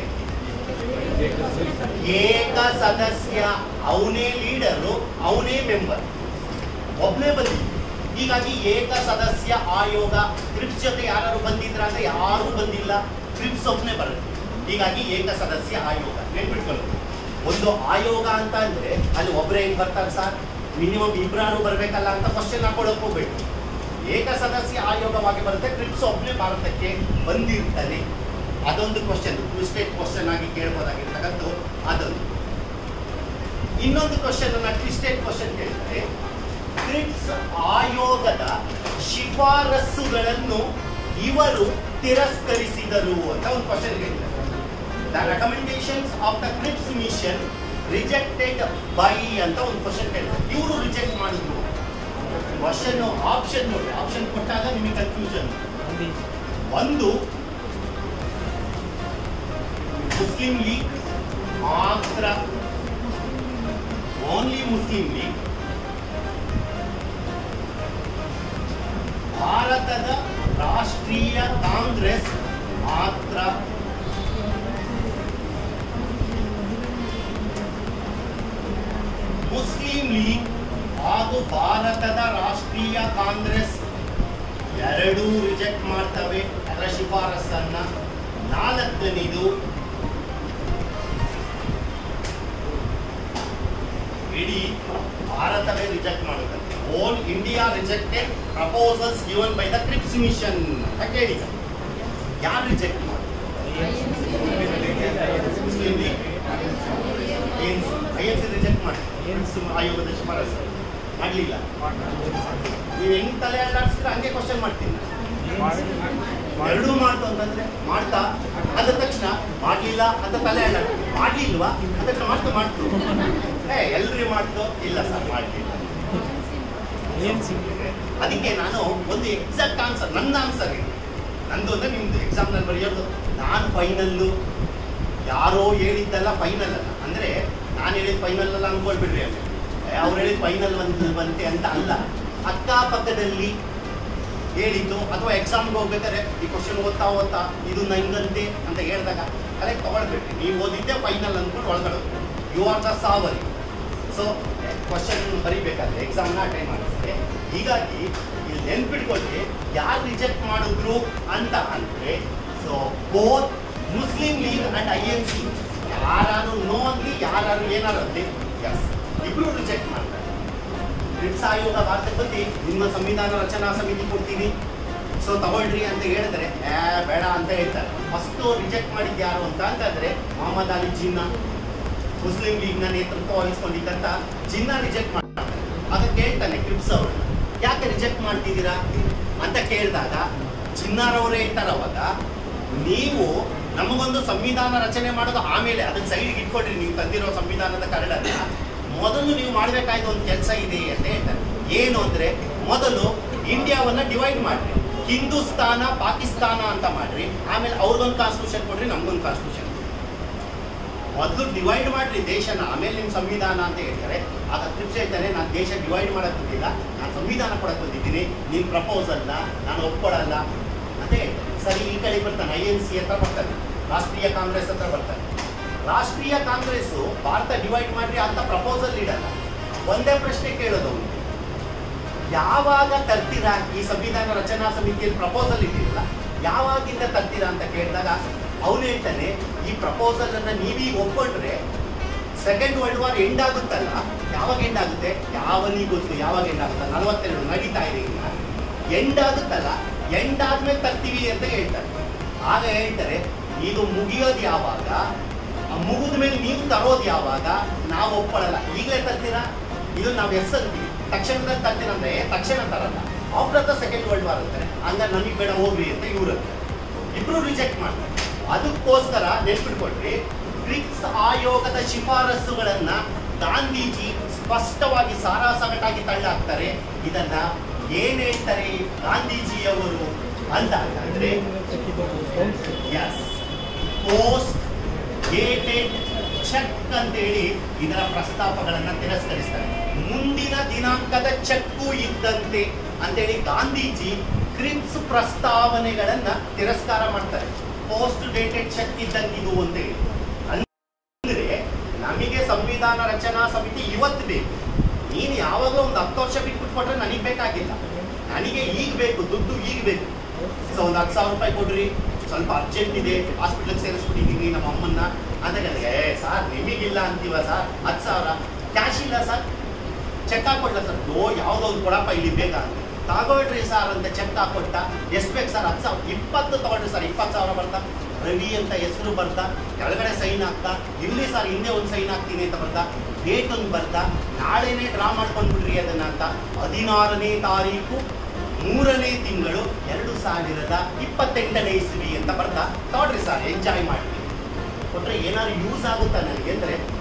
ಏಕ ಸದಸ್ಯ ಅವನೇ ಲೀಡರು ಅವನೇ ಮೆಂಬರ್ ಒಬ್ಬನೇ ಬಂದಿದ್ದು ಹೀಗಾಗಿ ಏಕ ಸದಸ್ಯ ಆಯೋಗ ಕ್ರಿಪ್ಸ್ ಜೊತೆ ಯಾರು ಬಂದಿದ್ರ ಅಂದ್ರೆ ಯಾರೂ ಬಂದಿಲ್ಲ ಕ್ರಿಪ್ಸ್ ಒಬ್ಬನೇ ಬರುತ್ತೆ ಹೀಗಾಗಿ ಏಕ ಸದಸ್ಯ ಆಯೋಗ ನೆನ್ಪಿಟ್ಕೊಳ್ಳಿ ಒಂದು ಆಯೋಗ ಅಂತ ಅಂದ್ರೆ ಅಲ್ಲಿ ಒಬ್ಬರೇ ಹೆಂಗ್ ಬರ್ತಾರೆ ಸರ್ ಮಿನಿಮಮ್ ಇಬ್ಬರಾರು ಬರ್ಬೇಕಲ್ಲ ಅಂತ ಕ್ವಶನ್ ಹಾಕೊಳಕ್ ಹೋಗ್ಬೇಕು ಏಕ ಸದಸ್ಯ ಆಯೋಗವಾಗಿ ಬರುತ್ತೆ ಕ್ರಿಪ್ಸ್ ಒಬ್ಬನೇ ಭಾರತಕ್ಕೆ ಬಂದಿರ್ತಾನೆ ಅದೊಂದು ಕ್ವಶನ್ ಮಿಸ್ಟೇಕ್ ಕ್ವಶನ್ ಆಗಿ ಕೇಳ್ಬೋದಾಗಿರ್ತಕ್ಕಂಥ ಅದೊಂದು ಇನ್ನೊಂದು ಕ್ವಶನ್ ಅನ್ನ ಟ್ವಿಸ್ಟೆಡ್ ಕ್ವಶನ್ ಕೇಳ್ತಾರೆ ಕ್ರಿಪ್ಸ್ ಆಯೋಗದ ಶಿಫಾರಸ್ಸುಗಳನ್ನು ಇವರು ತಿರಸ್ಕರಿಸಿದರು ಅಂತ ಒಂದು ಕ್ವಶನ್ ಕೇಳ್ತಾರೆ the recommendations of the Cripps mission rejected by ಅಂತ ಒಂದು ಕ್ವಶನ್ ಕೇಳಿದ್ರು ಇವರು ರಿಜೆಕ್ಟ್ ಮಾಡಿದ್ರು ಕ್ವಶನ್ ಆಪ್ಷನ್ ನೋಡಿ ಆಪ್ಷನ್ ಕೊಟ್ಟಾಗ ನಿಮಗೆ ಕನ್ಫ್ಯೂಷನ್ ಒಂದು ಮುಸ್ಲಿಂ ಲೀಗ್ ಮಾತ್ರ ಓನ್ಲಿ ಮುಸ್ಲಿಂ ಲೀಗ್ ಭಾರತದ ರಾಷ್ಟ್ರೀಯ ಕಾಂಗ್ರೆಸ್ ಮಾತ್ರ ಮುಸ್ಲಿಂ ಲೀಗ್ ಹಾಗೂ ಭಾರತದ ರಾಷ್ಟ್ರೀಯ ಕಾಂಗ್ರೆಸ್ ಎರಡೂ ರಿಜೆಕ್ಟ್ ಮಾಡ್ತವೆ ಅದರ ಶಿಫಾರಸನ್ನ ನಾಲ್ಕನೇದು ಇಡೀ ಭಾರತವೇ ರಿಜೆಕ್ಟ್ ಮಾಡುತ್ತದೆ all India rejected proposals given by the Cripps mission ಅಂತ ಕೇಳಿದ ಯಾರು ರಿಜೆಕ್ಟ್ ಮಾಡಿ Muslim League I N C reject ಮಾಡಿ ಆಯೋಗದ ಶಿಫಾರಸು ಮಾಡಲಿಲ್ಲ ನೀವು ಹೆಂಗ್ ತಲೆ ಅಲ್ಲಾಡ್ಸಿದ್ರೆ ಹಂಗೆ ಕ್ವಶನ್ ಮಾಡ್ತೀನಿ ಎರಡೂ ಮಾಡ್ತು ಅಂತಂದ್ರೆ ಮಾಡ್ತಾ ಅದ ತಕ್ಷಣ ಮಾಡ್ಲಿಲ್ಲ ಅಂತ ತಲೆ ಅಲ್ಲ ಮಾಡ್ಲಿಲ್ವಾ ಅದ ತಕ್ಷಣ ಮಾಡ್ತು ಮಾಡ್ತು ಏ ಎಲ್ರಿ ಮಾಡ್ತು ಇಲ್ಲ ಸರ್ ಮಾಡ್ಲಿಲ್ಲ ಅದಕ್ಕೆ ನಾನು ಒಂದು ಎಕ್ಸಾಕ್ಟ್ ಆನ್ಸರ್ ನನ್ನ ಆನ್ಸರ್ ಇದೆ ನಂದು ಅಂದ್ರೆ ನಿಮ್ದು ಎಕ್ಸಾಮ್ನಲ್ಲಿ ಬರೆಯೋದು ನಾನು ಫೈನಲ್ಲು ಯಾರೋ ಹೇಳಿದ್ದಲ್ಲ ಫೈನಲ್ ಅಲ್ಲ ಅಂದ್ರೆ ನಾನು ಹೇಳಿದ ಫೈನಲ್ ಅಲ್ಲ ಅನ್ಕೊಳ್ಬಿಡ್ರಿ ಅಲ್ಲಿ ಅವ್ರು ಹೇಳಿದ ಫೈನಲ್ ಒಂದು ಬಂತೆ ಅಂತ ಅಲ್ಲ ಅಕ್ಕಪಕ್ಕದಲ್ಲಿ ಹೇಳಿದ್ದು ಅಥವಾ ಎಕ್ಸಾಮ್ಗೆ ಹೋಗ್ಬೇಕಾದ್ರೆ ಈ ಕ್ವಶನ್ ಓದ್ತಾ ಓದ್ತಾ ಇದು ನಂಗಂತೆ ಅಂತ ಹೇಳಿದಾಗ ಕರೆಕ್ಟ್ ತಗೊಳ್ಬೇಡ್ರಿ ನೀವು ಓದಿದ್ದೆ ಫೈನಲ್ ಅಂದ್ಕೊಂಡು ಒಳಗಡೆ ಯು ಆರ್ ದ ಸಾವರಿ ಸೊ ಕ್ವಶನ್ ಬರಿಬೇಕಾದ್ರೆ ಎಕ್ಸಾಮ್ನ ಅಟೆಂಡ್ ಮಾಡಿದ್ರೆ ಹೀಗಾಗಿ ಇಲ್ಲಿ ನೆನ್ಪಿಟ್ಕೊಳ್ಳಿ ಯಾರು ರಿಜೆಕ್ಟ್ ಮಾಡಿದ್ರು ಅಂತ ಅಂದ್ರೆ so both Muslim League and I N C ಯಾರು ನೋ ಅನ್ಲಿ ಯಾರು ಏನಾರು ಅನ್ಲಿ ಎಸ್ ಇಬ್ರು ರಿಜೆಕ್ಟ್ ಮಾಡ್ತಾರೆ ಬ್ರಿಟ್ಸ್ ಆಯೋಗ ಭಾರತಕ್ಕೆ ಬಂದು ನಿಮ್ಮ ಸಂವಿಧಾನ ರಚನಾ ಸಮಿತಿ ಕೊಡ್ತೀನಿ ಸೊ ತಗೊಳ್ರಿ ಅಂತ ಹೇಳಿದ್ರೆ ಏ ಬೇಡ ಅಂತ ಹೇಳ್ತಾರೆ ಫಸ್ಟ್ ರಿಜೆಕ್ಟ್ ಮಾಡಿದ್ದು ಯಾರು ಅಂತ ಅಂತಂದ್ರೆ ಮೊಹಮ್ಮದ್ ಅಲಿ ಜಿನ್ನಾ ಮುಸ್ಲಿಂ ಲೀಗ್ನ ನೇತೃತ್ವ ವಹಿಸ್ಕೊಂಡಿದ್ದಂತ ಜಿನ್ನಾ ರಿಜೆಕ್ಟ್ ಮಾಡ್ತಾರೆ ಆಗ ಕೇಳ್ತಾನೆ ಕ್ರಿಪ್ಸ್ ಅವರು ಯಾಕೆ ರಿಜೆಕ್ಟ್ ಮಾಡ್ತಿದ್ದೀರಾ ಅಂತ ಕೇಳಿದಾಗ ಜಿನ್ನಾರವರೇ ಹೇಳ್ತಾರೆ ಅವಾಗ ನೀವು ನಮಗೊಂದು ಸಂವಿಧಾನ ರಚನೆ ಮಾಡೋದು ಆಮೇಲೆ ಅದನ್ನ ಸೈಡ್ಗೆ ಇಟ್ಕೊಡ್ರಿ ನೀವು ತಂದಿರೋ ಸಂವಿಧಾನದ ಕರಡನ್ನ ಮೊದಲು ನೀವು ಮಾಡಬೇಕಾದ ಒಂದು ಕೆಲಸ ಇದೆ ಅಂತ ಹೇಳ್ತಾರೆ ಏನು ಅಂದ್ರೆ ಮೊದಲು ಇಂಡಿಯಾವನ್ನ ಡಿವೈಡ್ ಮಾಡ್ರಿ ಹಿಂದೂಸ್ತಾನ ಪಾಕಿಸ್ತಾನ ಅಂತ ಮಾಡ್ರಿ ಆಮೇಲೆ ಅವ್ರಿಗೊಂದು ಕಾನ್ಸ್ಟಿಟ್ಯೂಷನ್ ಕೊಡ್ರಿ ನಮ್ಗೊಂದು ಕಾನ್ಸ್ಟಿಟ್ಯೂಷನ್ ಮೊದಲು ಡಿವೈಡ್ ಮಾಡ್ರಿ ದೇಶನ ಆಮೇಲೆ ನಿಮ್ಮ ಸಂವಿಧಾನ ಅಂತ ಹೇಳ್ತಾರೆ ಆಗ ಕ್ರಿಪ್ಸ್ ಹೇಳ್ತಾನೆ ನಾನು ದೇಶ ಡಿವೈಡ್ ಮಾಡಕ್ ಬಂದಿಲ್ಲ ನಾನು ಸಂವಿಧಾನ ಕೊಡಕ್ ಬಂದಿದ್ದೀನಿ ನಿಮ್ಮ ಪ್ರಪೋಸಲ್ನ ನಾನು ಒಪ್ಕೊಡಲ್ಲ ಅಂತ ಹೇಳ್ತಾರೆ ಸರಿ ಈ ಕಡೆ ಬರ್ತಾನೆ ಐ ಎನ್ ಸಿ ಹತ್ರ ಬರ್ತಾನೆ ರಾಷ್ಟ್ರೀಯ ಕಾಂಗ್ರೆಸ್ ಹತ್ರ ಬರ್ತಾನೆ ರಾಷ್ಟ್ರೀಯ ಕಾಂಗ್ರೆಸ್ ಭಾರತ ಡಿವೈಡ್ ಮಾಡ್ರಿ ಅಂತ ಪ್ರಪೋಸಲ್ ಇಡಲ್ಲ ಒಂದೇ ಪ್ರಶ್ನೆ ಕೇಳೋದು ಅವ್ನು. ಯಾವಾಗ ತರ್ತೀರಾ ಈ ಸಂವಿಧಾನ ರಚನಾ ಸಮಿತಿಯಲ್ಲಿ ಪ್ರಪೋಸಲ್ ಇಟ್ಟಿರಲ್ಲ ಯಾವಾಗಿಂದ ತರ್ತೀರಾ ಅಂತ ಕೇಳಿದಾಗ ಅವನು ಹೇಳ್ತಾನೆ ಈ ಪ್ರಪೋಸಲ್ ಅನ್ನ ನೀವೀಗ ಒಪ್ಕೊಂಡ್ರೆ ಸೆಕೆಂಡ್ ವರ್ಲ್ಡ್ ವಾರ್ ಎಂಡ್ ಆಗುತ್ತಲ್ಲ ಯಾವಾಗ ಎಂಡ್ ಆಗುತ್ತೆ ಯಾವನಿಗೆ ಗೊತ್ತು ಯಾವಾಗ ಎಂಡ್ ಆಗುತ್ತೆ ನಲವತ್ತೆರಡು ನಡೀತಾ ಇದೆ ಈಗ ಎಂಡ್ ಆಗುತ್ತಲ್ಲ ಎಂಡ್ ಆದ್ಮೇಲೆ ತರ್ತೀವಿ ಅಂತ ಹೇಳ್ತಾರೆ ಆಗ ಹೇಳ್ತಾರೆ ಇದು ಮುಗಿಯೋದು ಯಾವಾಗ ಮುಗಿದ ಮೇಲೆ ನೀವು ತರೋದು ಯಾವಾಗ ನಾವು ಒಪ್ಕೊಳ್ಳಲ್ಲ ಈಗಲೇ ತರ್ತೀರಾ ಇದು ನಾವು ಎಸ್ ಅಂತೀವಿ ತಕ್ಷಣದಲ್ಲಿ ತರ್ತೀರ ಅಂದ್ರೆ "ಏ, ತಕ್ಷಣ ತರಲ್ಲ after the second world war ಅಂತಾರೆ ಹಂಗಾರೆ ನಮಗೆ ಬೇಡ ಹೋಗ್ರಿ ಅಂತ ಇವ್ರು ಅಂತಾರೆ ಇಬ್ರು ರಿಜೆಕ್ಟ್ ಮಾಡ್ತಾರೆ ಅದಕ್ಕೋಸ್ಕರ ನೆನ್ಪಿಟ್ಕೊಳ್ರಿ ಬ್ರಿಕ್ಸ್ ಆಯೋಗದ ಶಿಫಾರಸುಗಳನ್ನ ಗಾಂಧೀಜಿ ಸ್ಪಷ್ಟವಾಗಿ ಸಾರಾಸಗಟಾಗಿ ತಳ್ಳಾಕ್ತಾರೆ ಇದನ್ನ ಏನ್ ಹೇಳ್ತಾರೆ ಗಾಂಧೀಜಿಯವರು ಅಂತ ಅಂದ್ರೆ ಎಸ್ ಪೋಸ್ಟ್ ಡೇಟೆಡ್ ಚೆಕ್ ಅಂತೇಳಿ ಇದರ ಪ್ರಸ್ತಾಪಗಳನ್ನ ತಿರಸ್ಕರಿಸ್ತಾರೆ ಮುಂದಿನ ದಿನಾಂಕದ ಚೆಕ್ಕು ಇದ್ದಂತೆ ಅಂತೇಳಿ ಗಾಂಧೀಜಿ ಕ್ರಿಪ್ಸ್ ಪ್ರಸ್ತಾವನೆಗಳನ್ನ ತಿರಸ್ಕಾರ ಮಾಡ್ತಾರೆ ಪೋಸ್ಟ್ ಡೇಟೆಡ್ ಚೆಕ್ ಇದ್ದಂಗೆ ಇದು ಅಂತೇಳಿ ಅಂದ್ರೆ ನಮಗೆ ಸಂವಿಧಾನ ರಚನಾ ಸಮಿತಿ ಇವತ್ತು ಬೇಕು ನೀನು ಯಾವಾಗಲೂ ಒಂದು ಹತ್ತು ವರ್ಷ ಬಿಟ್ಬಿಟ್ಟು ಕೊಟ್ರೆ ನನಗೆ ಬೇಕಾಗಿಲ್ಲ ನನಗೆ ಈಗ ಬೇಕು ದುಡ್ಡು ಈಗ ಬೇಕು ಸೊ ಒಂದು ಹತ್ತು ಸಾವಿರ ರೂಪಾಯಿ ಕೊಡ್ರಿ ಸ್ವಲ್ಪ ಅರ್ಜೆಂಟ್ ಇದೆ ಹಾಸ್ಪಿಟ್ಲಿಗೆ ಸೇರಿಸ್ಬಿಟ್ಟಿದ್ದೀನಿ ನಮ್ಮ ಅಮ್ಮನ್ನ ಅಂತ ಹೇಳಿದೆ ಏ ಸರ್ ನಿಮಗಿಲ್ಲ ಅಂತೀವ ಸರ್ ಹತ್ತು ಸಾವಿರ ಕ್ಯಾಶ್ ಇಲ್ಲ ಸರ್ ಚೆಕ್ ಹಾಕೊಡ್ಲ ಸರ್ ಓ ಯಾವುದೋ ಒಂದು ಕೊಡಪ್ಪ ಇಲ್ಲಿ ಬೇಕಾ ಅಂತ ತಗೊಳ್ರಿ ಸರ್ ಅಂತ ಚೆಕ್ ಹಾಕೊಟ್ಟ ಎಷ್ಟು ಬೇಕು ಸರ್ ಹತ್ತು ಸಾವಿರ ಇಪ್ಪತ್ತು ತಗೊಳ್ರಿ ಸರ್ ಇಪ್ಪತ್ತು ಸಾವಿರ ಬರ್ತಾ ರವಿ ಅಂತ ಹೆಸರು ಬರ್ತಾ ಕೆಳಗಡೆ ಸೈನ್ ಹಾಕ್ತಾ ಇಲ್ಲಿ ಸರ್ ಹಿಂದೆ ಒಂದು ಸೈನ್ ಹಾಕ್ತೀನಿ ಅಂತ ಬರ್ತಾ ಡೇಟ್ ಒಂದು ಬರ್ತಾ ನಾಳೆನೇ ಡ್ರಾ ಮಾಡ್ಕೊಂಡ್ಬಿಡ್ರಿ ಅದನ್ನ ಅಂತ ಹದಿನಾರನೇ ತಾರೀಕು ಮೂರನೇ ತಿಂಗಳು ಎರಡು ಸಾವಿರದ ಇಪ್ಪತ್ತೆಂಟನೇ ಇಸ್ವಿ ಅಂತ ಬರ್ತಾ ತಗೊಳ್ರಿ ಸರ್ ಎಂಜಾಯ್ ಮಾಡ್ತೀನಿ ಕೊಟ್ರೆ ಏನಾದ್ರು ಯೂಸ್ ಆಗುತ್ತಾ ನನಗೆ ಅಂದ್ರೆ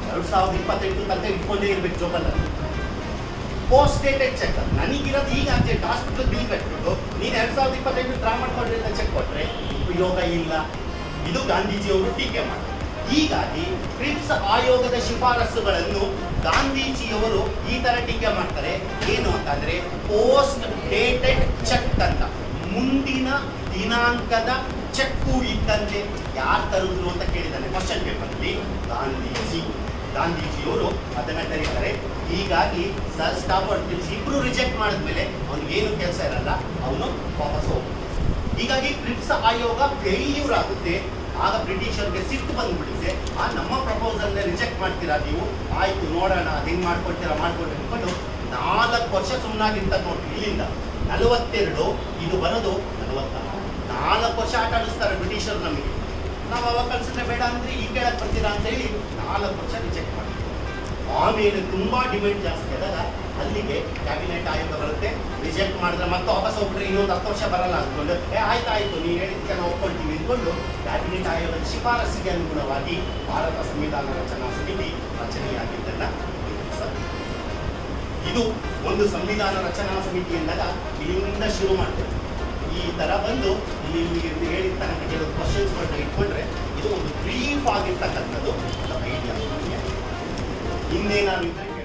ಎರಡು ಸಾವಿರದ ಇಪ್ಪತ್ತೆಂಟು ತನಕ ಇಟ್ಕೊಂಡೇ ಇರ್ಬೇಕು ಜೋಬಲ್ಲ ಪೋಸ್ಟ್ ಡೇಟೆಡ್ ಚೆಕ್ ನನಗಿರೋದು ಈಗ ಅರ್ಜೆಂಟ್ ಹಾಸ್ಪಿಟಲ್ ಬಿಲ್ ಕಟ್ಬಿಟ್ಟು ನೀನು ಎರಡು ಸಾವಿರದ ಇಪ್ಪತ್ತೆಂಟು ಡ್ರಾ ಮಾಡ್ಕೊಂಡ್ರಿ ಅಂತ ಚೆಕ್ ಕೊಟ್ರೆ ಉಪಯೋಗ ಇಲ್ಲ ಇದು ಗಾಂಧೀಜಿಯವರು ಟೀಕೆ ಮಾಡ್ತಾರೆ ಹೀಗಾಗಿ ಕ್ರಿಪ್ಸ್ ಆಯೋಗದ ಶಿಫಾರಸುಗಳನ್ನು ಗಾಂಧೀಜಿಯವರು ಈ ತರ ಟೀಕೆ ಮಾಡ್ತಾರೆ ಏನು ಅಂತಂದ್ರೆ ಪೋಸ್ಟ್ ಡೇಟೆಡ್ ಚೆಕ್ ಅಂತ ಮುಂದಿನ ದಿನಾಂಕದ ಚೆಕ್ಕು ಇದ್ದಂತೆ ಯಾರು ತರುದ್ರು ಅಂತ ಕೇಳಿದ್ದಾನೆ ಕ್ವಶನ್ ಪೇಪರ್ಲಿ ಗಾಂಧೀಜಿ ಗಾಂಧೀಜಿಯವರು ಅದನ್ನ ಕರೀತಾರೆ ಹೀಗಾಗಿ ಸರ್ ಸ್ಟಾಫರ್ಡ್ ಕ್ಲಿಪ್ಸ್ ಇಬ್ರು ರಿಜೆಕ್ಟ್ ಮಾಡಿದ್ಮೇಲೆ ಅವ್ನಿಗೆ ಏನು ಕೆಲಸ ಇರಲ್ಲ ಅವನು ವಾಪಸ್ ಹೋಗ್ತಾನೆ ಹೀಗಾಗಿ ಕ್ರಿಪ್ಸ್ ಆಯೋಗ ಫೇಲ್ಯೂರ್ ಆಗುತ್ತೆ ಆಗ ಬ್ರಿಟಿಷರ್ಗೆ ಸಿಟ್ಟು ಬಂದ್ಬಿಡುತ್ತೆ ಆ ನಮ್ಮ ಪ್ರಪೋಸಲ್ನ ರಿಜೆಕ್ಟ್ ಮಾಡ್ತೀರಾ ನೀವು ಆಯ್ತು ನೋಡೋಣ ಅದು ಹೆಂಗ್ ಮಾಡ್ಕೊಡ್ತೀರಾ ಮಾಡ್ಕೊಡ್ರಿ ಅಂದ್ಕೊಂಡು ನಾಲ್ಕು ವರ್ಷ ಸುಮ್ಮನಾಗಿರ್ತಾರೆ ನೋಡಿ ಇಲ್ಲಿಂದ ನಲವತ್ತೆರಡು ಇದು ಬರೋದು ನಲವತ್ತಾರು ನಾಲ್ಕು ವರ್ಷ ಆಟ ಆಡಿಸ್ತಾರೆ ಬ್ರಿಟಿಷರು ನಮಗೆ ನಾವು ಅವಾಗ ಕಳ್ಸಿದ್ರೆ ಬೇಡ ಅಂದ್ರೆ ಈ ಕೇಳಕ್ ಬರ್ತೀರಾ ಅಂತ ಹೇಳಿ ನಾಲ್ಕು ವರ್ಷ ರಿಜೆಕ್ಟ್ ಮಾಡ್ತೀವಿ ಆಮೇಲೆ ತುಂಬಾ ಡಿಮ್ಯಾಂಡ್ ಜಾಸ್ತಿ ಆದಾಗ ಅಲ್ಲಿಗೆ ಕ್ಯಾಬಿನೆಟ್ ಆಯೋಗ ಬರುತ್ತೆ ರಿಜೆಕ್ಟ್ ಮಾಡಿದ್ರೆ ಮತ್ತೆ ವಾಪಸ್ ಹೋಗ್ಬಿಟ್ರೆ ಇನ್ನೊಂದು ಹತ್ತು ವರ್ಷ ಬರಲ್ಲ ಅಂದ್ಕೊಂಡು ಏ ಆಯ್ತು ಆಯ್ತು ನೀವು ಹೇಳಿದ್ದಕ್ಕೆ ನಾವು ಒಪ್ಕೊಳ್ತೀವಿ ಅಂದ್ಕೊಂಡು ಕ್ಯಾಬಿನೆಟ್ ಆಯೋಗದ ಶಿಫಾರಸಿಗೆ ಅನುಗುಣವಾಗಿ ಭಾರತ ಸಂವಿಧಾನ ರಚನಾ ಸಮಿತಿ ರಚನೆಯಾಗಿದ್ದನ್ನ ಗುರುತಿಸಬೇಕು. ಇದು ಒಂದು ಸಂವಿಧಾನ ರಚನಾ ಸಮಿತಿ ಎಂದಾಗ ಇಲ್ಲಿಂದ ಶುರು ಮಾಡ್ತೇವೆ ಈ ತರ ಬಂದು ಇಲ್ಲಿ ಇಲ್ಲಿ ಹೇಳಿದ ತನಕ ಕೆಲವು ಕ್ವಶನ್ಸ್ ಇಟ್ಕೊಂಡ್ರೆ ಇದು ಒಂದು ಬ್ರೀಫ್ ಆಗಿರ್ತಕ್ಕಂಥದ್ದು ಐಡಿಯಾ ಇನ್ನೇನಾದ್ರು ಇದ್ರೆ